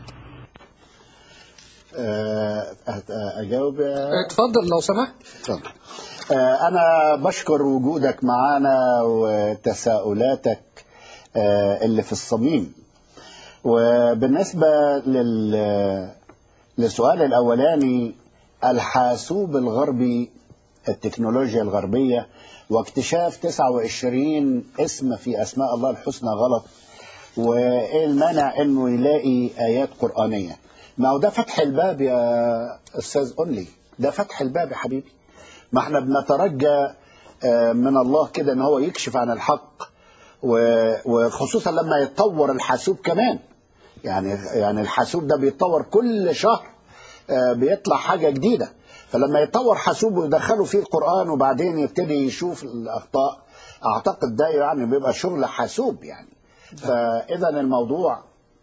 آه، أت- اجاوب يا- اتفضل لو سمحت اتفضل. آه، أنا بشكر وجودك معنا وتساؤلاتك آه، اللي في الصميم وبالنسبة لل... للسؤال الأولاني الحاسوب الغربي التكنولوجيا الغربية واكتشاف 29 اسم في أسماء الله الحسنى غلط وإيه المانع إنه يلاقي آيات قرآنية ما هو ده فتح الباب يا أستاذ أونلي ده فتح الباب يا حبيبي ما احنا بنترجى آه، من الله كده ان هو يكشف عن الحق و- وخصوصا لما يتطور الحاسوب كمان يعني يعني الحاسوب ده بيتطور كل شهر آه، بيطلع حاجه جديده فلما يتطور حاسوب ويدخلوا فيه القران وبعدين يبتدي يشوف الاخطاء اعتقد ده يعني بيبقى شغل حاسوب يعني فاذا الموضوع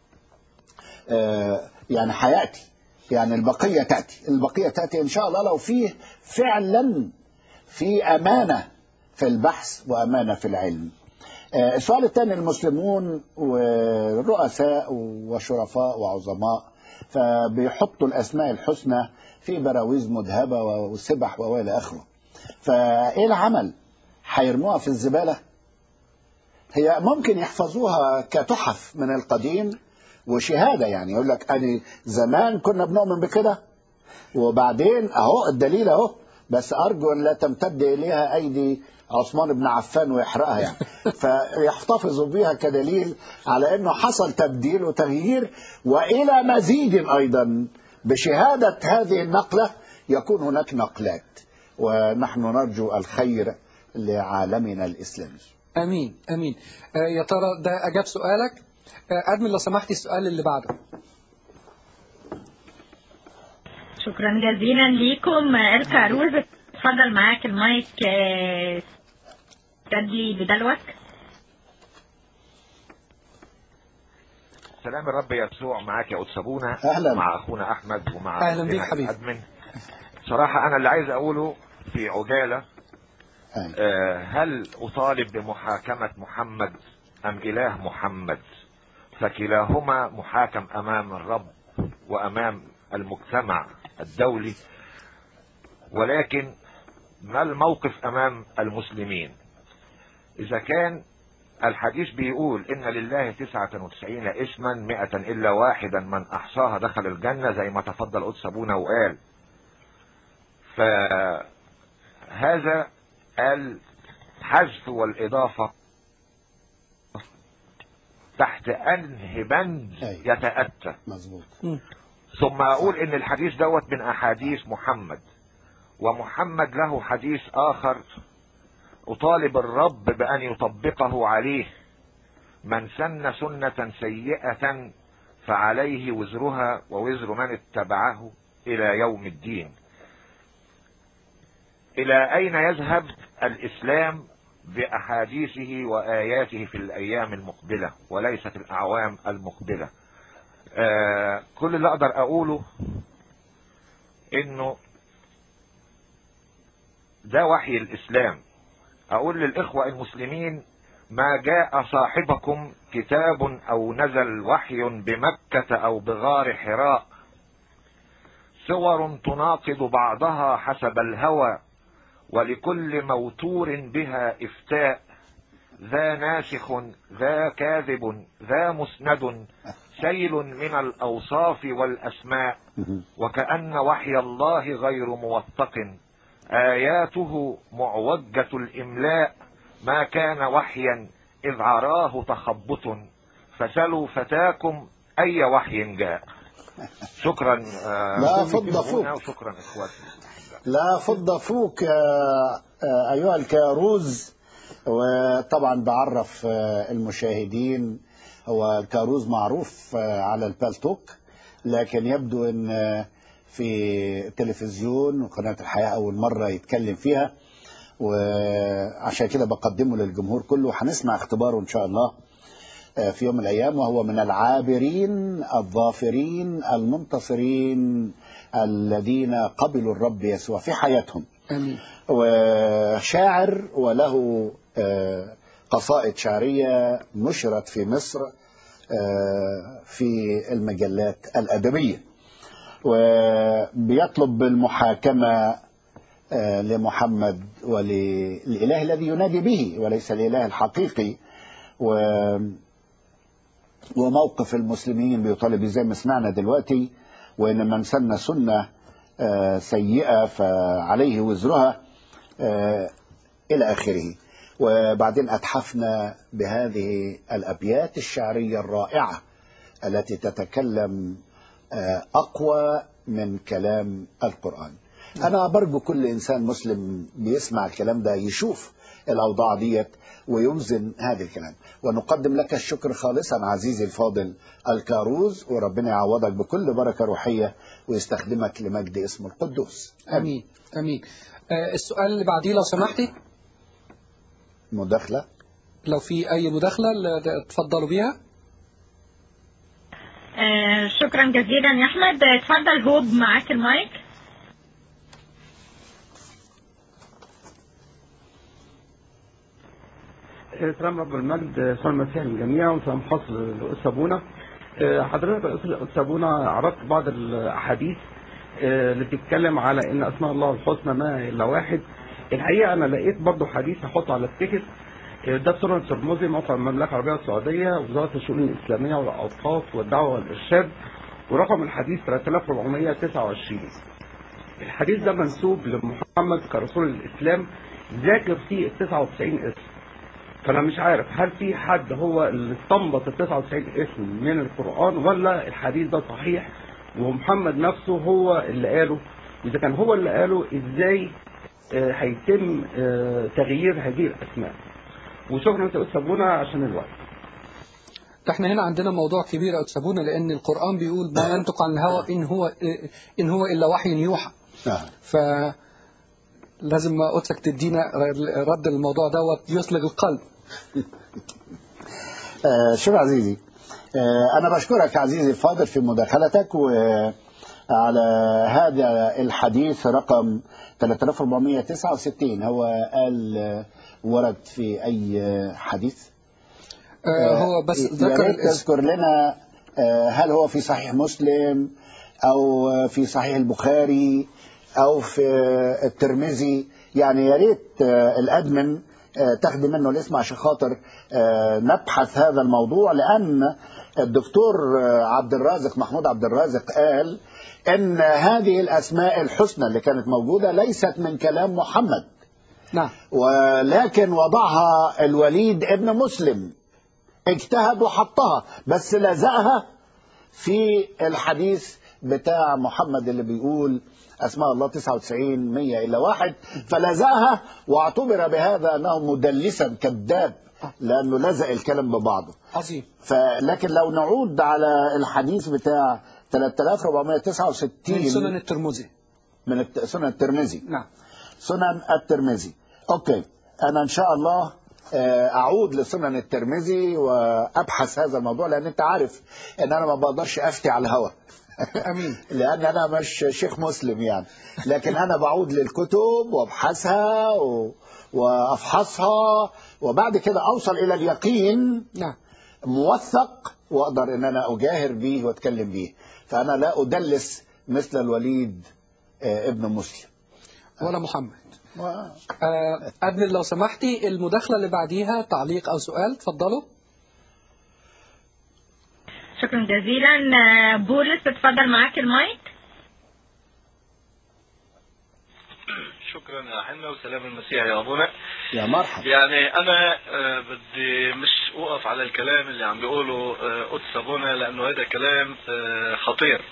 آه، يعني هياتي يعني البقيه تاتي البقيه تاتي ان شاء الله لو فيه فعلا في امانه في البحث وامانه في العلم آه، السؤال الثاني المسلمون ورؤساء وشرفاء وعظماء فبيحطوا الأسماء الحسنى في براويز مذهبة وسبح وإلى آخره فإيه العمل؟ هيرموها في الزبالة؟ هي ممكن يحفظوها كتحف من القديم وشهادة يعني يقول لك أنا زمان كنا بنؤمن بكده وبعدين أهو الدليل أهو بس أرجو أن لا تمتد إليها أيدي عثمان بن عفان ويحرقها يعني فيحتفظوا بها كدليل على أنه حصل تبديل وتغيير وإلى مزيد أيضا بشهادة هذه النقلة يكون هناك نقلات ونحن نرجو الخير لعالمنا الإسلامي امين امين آه، يا ترى ده اجاب سؤالك آه، ادمن لو سمحتي السؤال اللي بعده شكرا جزيلا ليكم إركا روز اتفضل معاك المايك آه، تدي بدلوك سلام الرب يسوع معاك يا قدس ابونا أهلاً. مع اخونا احمد ومع أهلاً بيك أختنا حبيبي. الأدمن. صراحة انا اللي عايز اقوله في عجالة أي. آه، هل اطالب بمحاكمة محمد ام اله محمد فكلاهما محاكم امام الرب وامام المجتمع الدولي ولكن ما الموقف امام المسلمين اذا كان الحديث بيقول ان لله تسعة وتسعين اسما مئة الا واحدا من احصاها دخل الجنة زي ما تفضل قدس ابونا وقال فهذا الحذف والاضافة تحت انهي بند أيوة. يتأتى مظبوط ثم اقول ان الحديث دوت من احاديث محمد ومحمد له حديث اخر اطالب الرب بان يطبقه عليه من سن سنة سيئة فعليه وزرها ووزر من اتبعه الى يوم الدين الى اين يذهب الاسلام باحاديثه واياته في الايام المقبلة وليست الاعوام المقبلة آه كل اللي اقدر اقوله انه ده وحي الاسلام اقول للاخوة المسلمين ما جاء صاحبكم كتاب او نزل وحي بمكة او بغار حراء صور تناقض بعضها حسب الهوى ولكل موتور بها افتاء ذا ناسخ ذا كاذب ذا مسند سيل من الاوصاف والاسماء وكأن وحي الله غير موثق آياته معوجة الإملاء ما كان وحيا إذ عراه تخبط فسلوا فتاكم أي وحي جاء شكرا آه، لا كل فض تليفوننا فوق. وشكرا إخواتي لا فض فوق آه، آه، أيها الكاروز وطبعا بعرف آه، المشاهدين هو الكاروز معروف آه، على البالتوك لكن يبدو ان آه، في التلفزيون وقناة الحياة أول مرة يتكلم فيها وعشان كده بقدمه للجمهور كله هنسمع اختباره إن شاء الله آه، في يوم من الأيام وهو من العابرين الظافرين المنتصرين الذين قبلوا الرب يسوع في حياتهم امين وشاعر وله آه، قصائد شعرية نشرت في مصر آه، في المجلات الأدبية وبيطلب بالمحاكمة آه، لمحمد وللإله الذي ينادي به وليس الإله الحقيقي و وموقف المسلمين بيطالب زي ما سمعنا دلوقتي وإن من سن سنة آه، سيئة فعليه وزرها آه، إلى آخره وبعدين أتحفنا بهذه الأبيات الشعرية الرائعة التي تتكلم آه، أقوى من كلام القرآن أنا برجو كل إنسان مسلم بيسمع الكلام ده يشوف الأوضاع ديت ويوزن هذا الكلام ونقدم لك الشكر خالصا عزيزي الفاضل الكاروز وربنا يعوضك بكل بركة روحية ويستخدمك لمجد اسمه القدوس امين امين آه، السؤال اللي بعديه لو سمحتي مداخلة لو في اي مداخله ل- تفضلوا بيها آه، شكرا جزيلا يا احمد آه، اتفضل هوب معاك المايك سلام رب المجد سلام المسيح للجميع وسلام خاص للأستاذ أبونا آه، حضرتك يا أستاذ أبونا عرضت بعض الأحاديث آه، اللي بتتكلم على إن أسماء الله الحسنى ما إلا واحد الحقيقة أنا لقيت برضه حديث هحطه على التيكت آه، ده في سورة الترمذي موقع المملكة العربية السعودية وزارة الشؤون الإسلامية والأوقاف والدعوة والإرشاد ورقم الحديث 3429 الحديث ده منسوب لمحمد كرسول الإسلام ذاكر فيه ال 99 اسم فانا مش عارف هل في حد هو اللي استنبط ال 99 اسم من القران ولا الحديث ده صحيح ومحمد نفسه هو اللي قاله واذا كان هو اللي قاله ازاي آه، هيتم آه، تغيير هذه الاسماء وشكرا يا استاذ ابونا عشان الوقت احنا هنا عندنا موضوع كبير يا أستاذ أبونا لأن القرآن بيقول ما ينطق عن الهوى إن هو إن هو إلا وحي يوحى نعم ف لازم ما قلت تدينا رد الموضوع دوت يصلغ القلب آه، شوف عزيزي آه، أنا بشكرك عزيزي الفاضل في مداخلتك وعلى هذا الحديث رقم 3469 هو قال آه، ورد في أي حديث آه هو بس يا ذكر ريت الاسم تذكر لنا آه، هل هو في صحيح مسلم أو في صحيح البخاري أو في الترمذي يعني يا ريت آه، الأدمن آه، تاخدي منه الاسم عشان خاطر آه، نبحث هذا الموضوع لأن الدكتور آه، عبد الرازق محمود عبد الرازق قال إن هذه الأسماء الحسنى اللي كانت موجودة ليست من كلام محمد نعم ولكن وضعها الوليد ابن مسلم اجتهد وحطها بس لزقها في الحديث بتاع محمد اللي بيقول أسماء الله 99 100 إلا واحد فلزقها واعتبر بهذا أنه مدلسا كذاب لأنه لزق الكلام ببعضه عظيم فلكن لو نعود على الحديث بتاع 3469 من سنن الترمذي من الت- سنن الترمذي نعم سنن الترمذي اوكي انا ان شاء الله آه، اعود لسنن الترمذي وابحث هذا الموضوع لان انت عارف ان انا ما بقدرش افتي على الهوا امين لان انا مش شيخ مسلم يعني لكن انا بعود للكتب وابحثها و... وافحصها وبعد كده اوصل الى اليقين نعم موثق واقدر ان انا اجاهر به واتكلم به فانا لا ادلس مثل الوليد آه، ابن مسلم ولا محمد آه، أدمن لو سمحتي المداخلة اللي بعديها تعليق أو سؤال تفضلوا شكرا جزيلا آه، بولس اتفضل معاك المايك شكرا يا حنا وسلام المسيح يا ابونا يا مرحبا يعني انا آه، بدي مش اوقف على الكلام اللي عم بيقوله آه، قدس ابونا لانه هذا كلام آه، خطير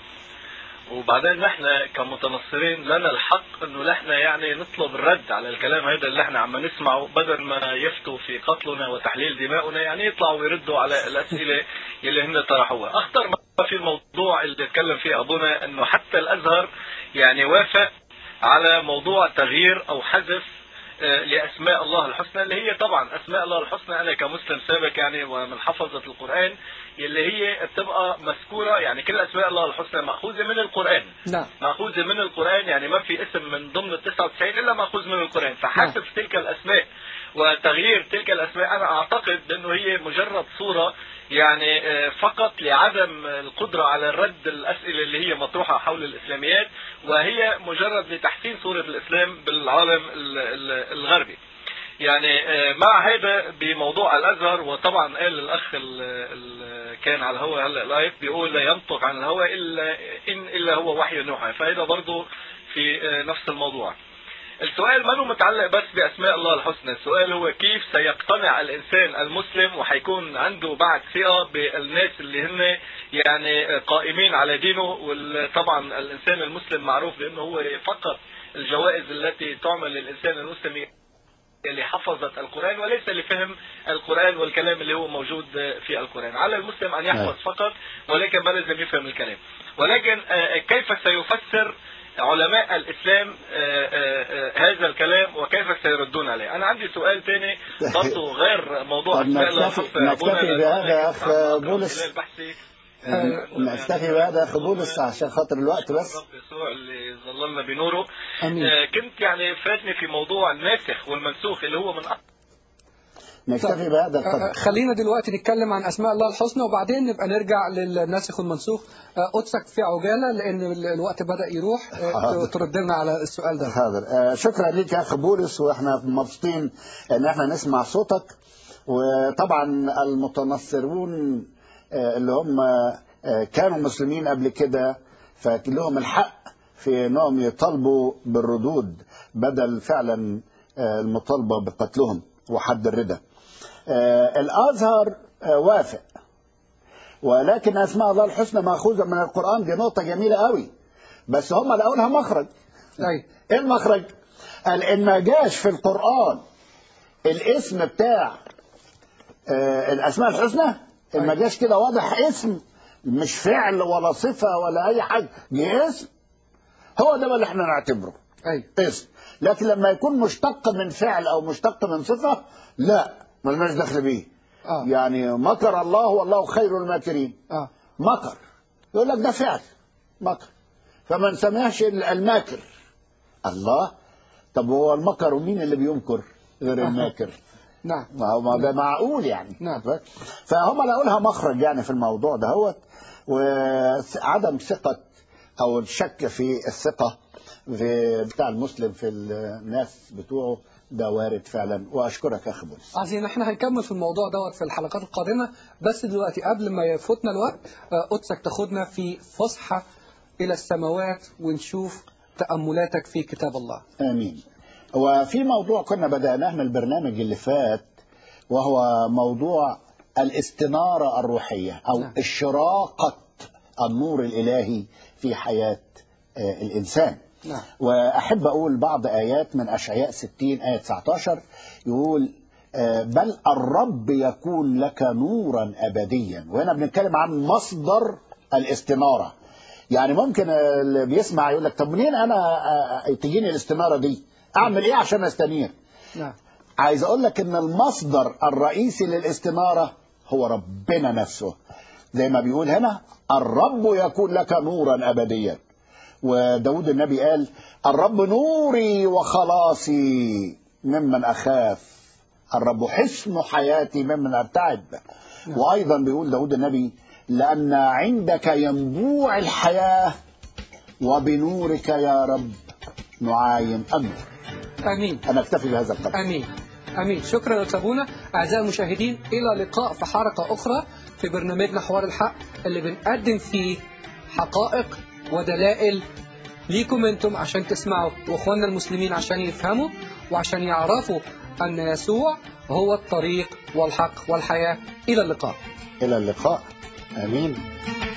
وبعدين نحن كمتنصرين لنا الحق انه نحن يعني نطلب الرد على الكلام هذا اللي احنا عم نسمعه بدل ما يفتوا في قتلنا وتحليل دمائنا يعني يطلعوا ويردوا على الاسئله اللي هن طرحوها اخطر ما في الموضوع اللي اتكلم فيه ابونا انه حتى الازهر يعني وافق على موضوع تغيير او حذف آه، لاسماء الله الحسنى اللي هي طبعا اسماء الله الحسنى انا كمسلم سابق يعني ومن حفظه القران اللي هي بتبقى مذكوره يعني كل اسماء الله الحسنى ماخوذه من القران نعم ماخوذه من القران يعني ما في اسم من ضمن ال 99 الا ماخوذ من القران فحذف تلك الاسماء وتغيير تلك الاسماء انا اعتقد انه هي مجرد صوره يعني آه، فقط لعدم القدره على الرد الاسئله اللي هي مطروحه حول الاسلاميات وهي مجرد لتحسين صوره الاسلام بالعالم ال- ال- الغربي. يعني آه، مع هذا بموضوع الازهر وطبعا قال الاخ اللي كان على الهواء هلا لايف بيقول لا ينطق عن الهواء الا ان الا هو وحي يوحى فهذا برضه في آه، نفس الموضوع. السؤال ما هو متعلق بس باسماء الله الحسنى، السؤال هو كيف سيقتنع الانسان المسلم وحيكون عنده بعد ثقه بالناس اللي هن يعني قائمين على دينه وطبعا الانسان المسلم معروف بانه هو فقط الجوائز التي تعمل للانسان المسلم اللي حفظت القرآن وليس لفهم القرآن والكلام اللي هو موجود في القرآن على المسلم أن يحفظ نعم. فقط ولكن ما لازم يفهم الكلام ولكن آه، كيف سيفسر علماء الإسلام آه، آه، آه، هذا الكلام وكيف سيردون عليه أنا عندي سؤال ثاني برضه غير موضوع طب أسماء الله نكتفي- الحسنى يا أبونا، نكتفي لأنه بهذا أنا يا كنت أخ عم أقرأ بولس. خلال بحثي نكتفي بهذا يا اخ بولس عشان خاطر الوقت بس رب يسوع اللي ظللنا بنوره امين آه، كنت يعني فاتني في موضوع الناسخ والمنسوخ اللي هو من نكتفي بهذا آه، القدر خلينا دلوقتي نتكلم عن اسماء الله الحسنى وبعدين نبقى نرجع للناسخ والمنسوخ آه، قدسك في عجاله لان ال- الوقت بدا يروح آه، حاضر. ترد لنا على السؤال ده حاضر آه، شكرا ليك يا اخ بولس واحنا مبسوطين ان احنا نسمع صوتك وطبعا المتنصرون آه، اللي هم آه، كانوا مسلمين قبل كده فلهم الحق في انهم يطالبوا بالردود بدل فعلا آه، المطالبه بقتلهم وحد الردى. آه، الازهر آه، وافق ولكن اسماء الله الحسنى ماخوذه من القران دي نقطه جميله قوي بس هم لقوا لها مخرج ايوه ايه المخرج؟ قال ان ما جاش في القرآن الاسم بتاع آه الاسماء الحسنى ان ما جاش كده واضح اسم مش فعل ولا صفة ولا اي حاجة جه اسم هو ده اللي احنا نعتبره ايوه اسم لكن لما يكون مشتق من فعل او مشتق من صفة لا ملناش دخل بيه اه يعني مكر الله والله خير الماكرين اه مكر يقول لك ده فعل مكر فما نسميهش الماكر الله طب هو المكر ومين اللي بيمكر غير الماكر نعم ما هو ما ده معقول يعني نعم. فهم لقوا لها مخرج يعني في الموضوع دهوت وعدم ثقة أو الشك في الثقة في بتاع المسلم في الناس بتوعه ده وارد فعلا وأشكرك يا أخي بولس عظيم احنا هنكمل في الموضوع دوت في الحلقات القادمة بس دلوقتي قبل ما يفوتنا الوقت آه، قدسك تاخدنا في فسحة إلى السماوات ونشوف تأملاتك في كتاب الله آمين وفي موضوع كنا بدأناه من البرنامج اللي فات وهو موضوع الاستنارة الروحية أو نعم. إشراقة النور الإلهي في حياة آه، الإنسان نعم وأحب أقول بعض آيات من أشعياء 60 آية 19 يقول آه، بل الرب يكون لك نورا أبديا وهنا بنتكلم عن مصدر الاستنارة يعني ممكن آه، اللي بيسمع يقول لك طب منين أنا آه، تجيني الاستنارة دي أعمل إيه عشان أستنير نعم عايز أقول لك إن المصدر الرئيسي للاستنارة هو ربنا نفسه زي ما بيقول هنا الرب يكون لك نورا أبديا وداود النبي قال الرب نوري وخلاصي ممن أخاف الرب حصن حياتي ممن أرتعب وأيضا بيقول داود النبي لأن عندك ينبوع الحياة وبنورك يا رب نعاين أمر آمين أنا أكتفي بهذا القدر امين امين شكرا يا سابونا اعزائي المشاهدين الى لقاء في حلقه اخرى في برنامجنا حوار الحق اللي بنقدم فيه حقائق ودلائل ليكم انتم عشان تسمعوا واخواننا المسلمين عشان يفهموا وعشان يعرفوا ان يسوع هو الطريق والحق والحياه الى اللقاء إلى اللقاء آمين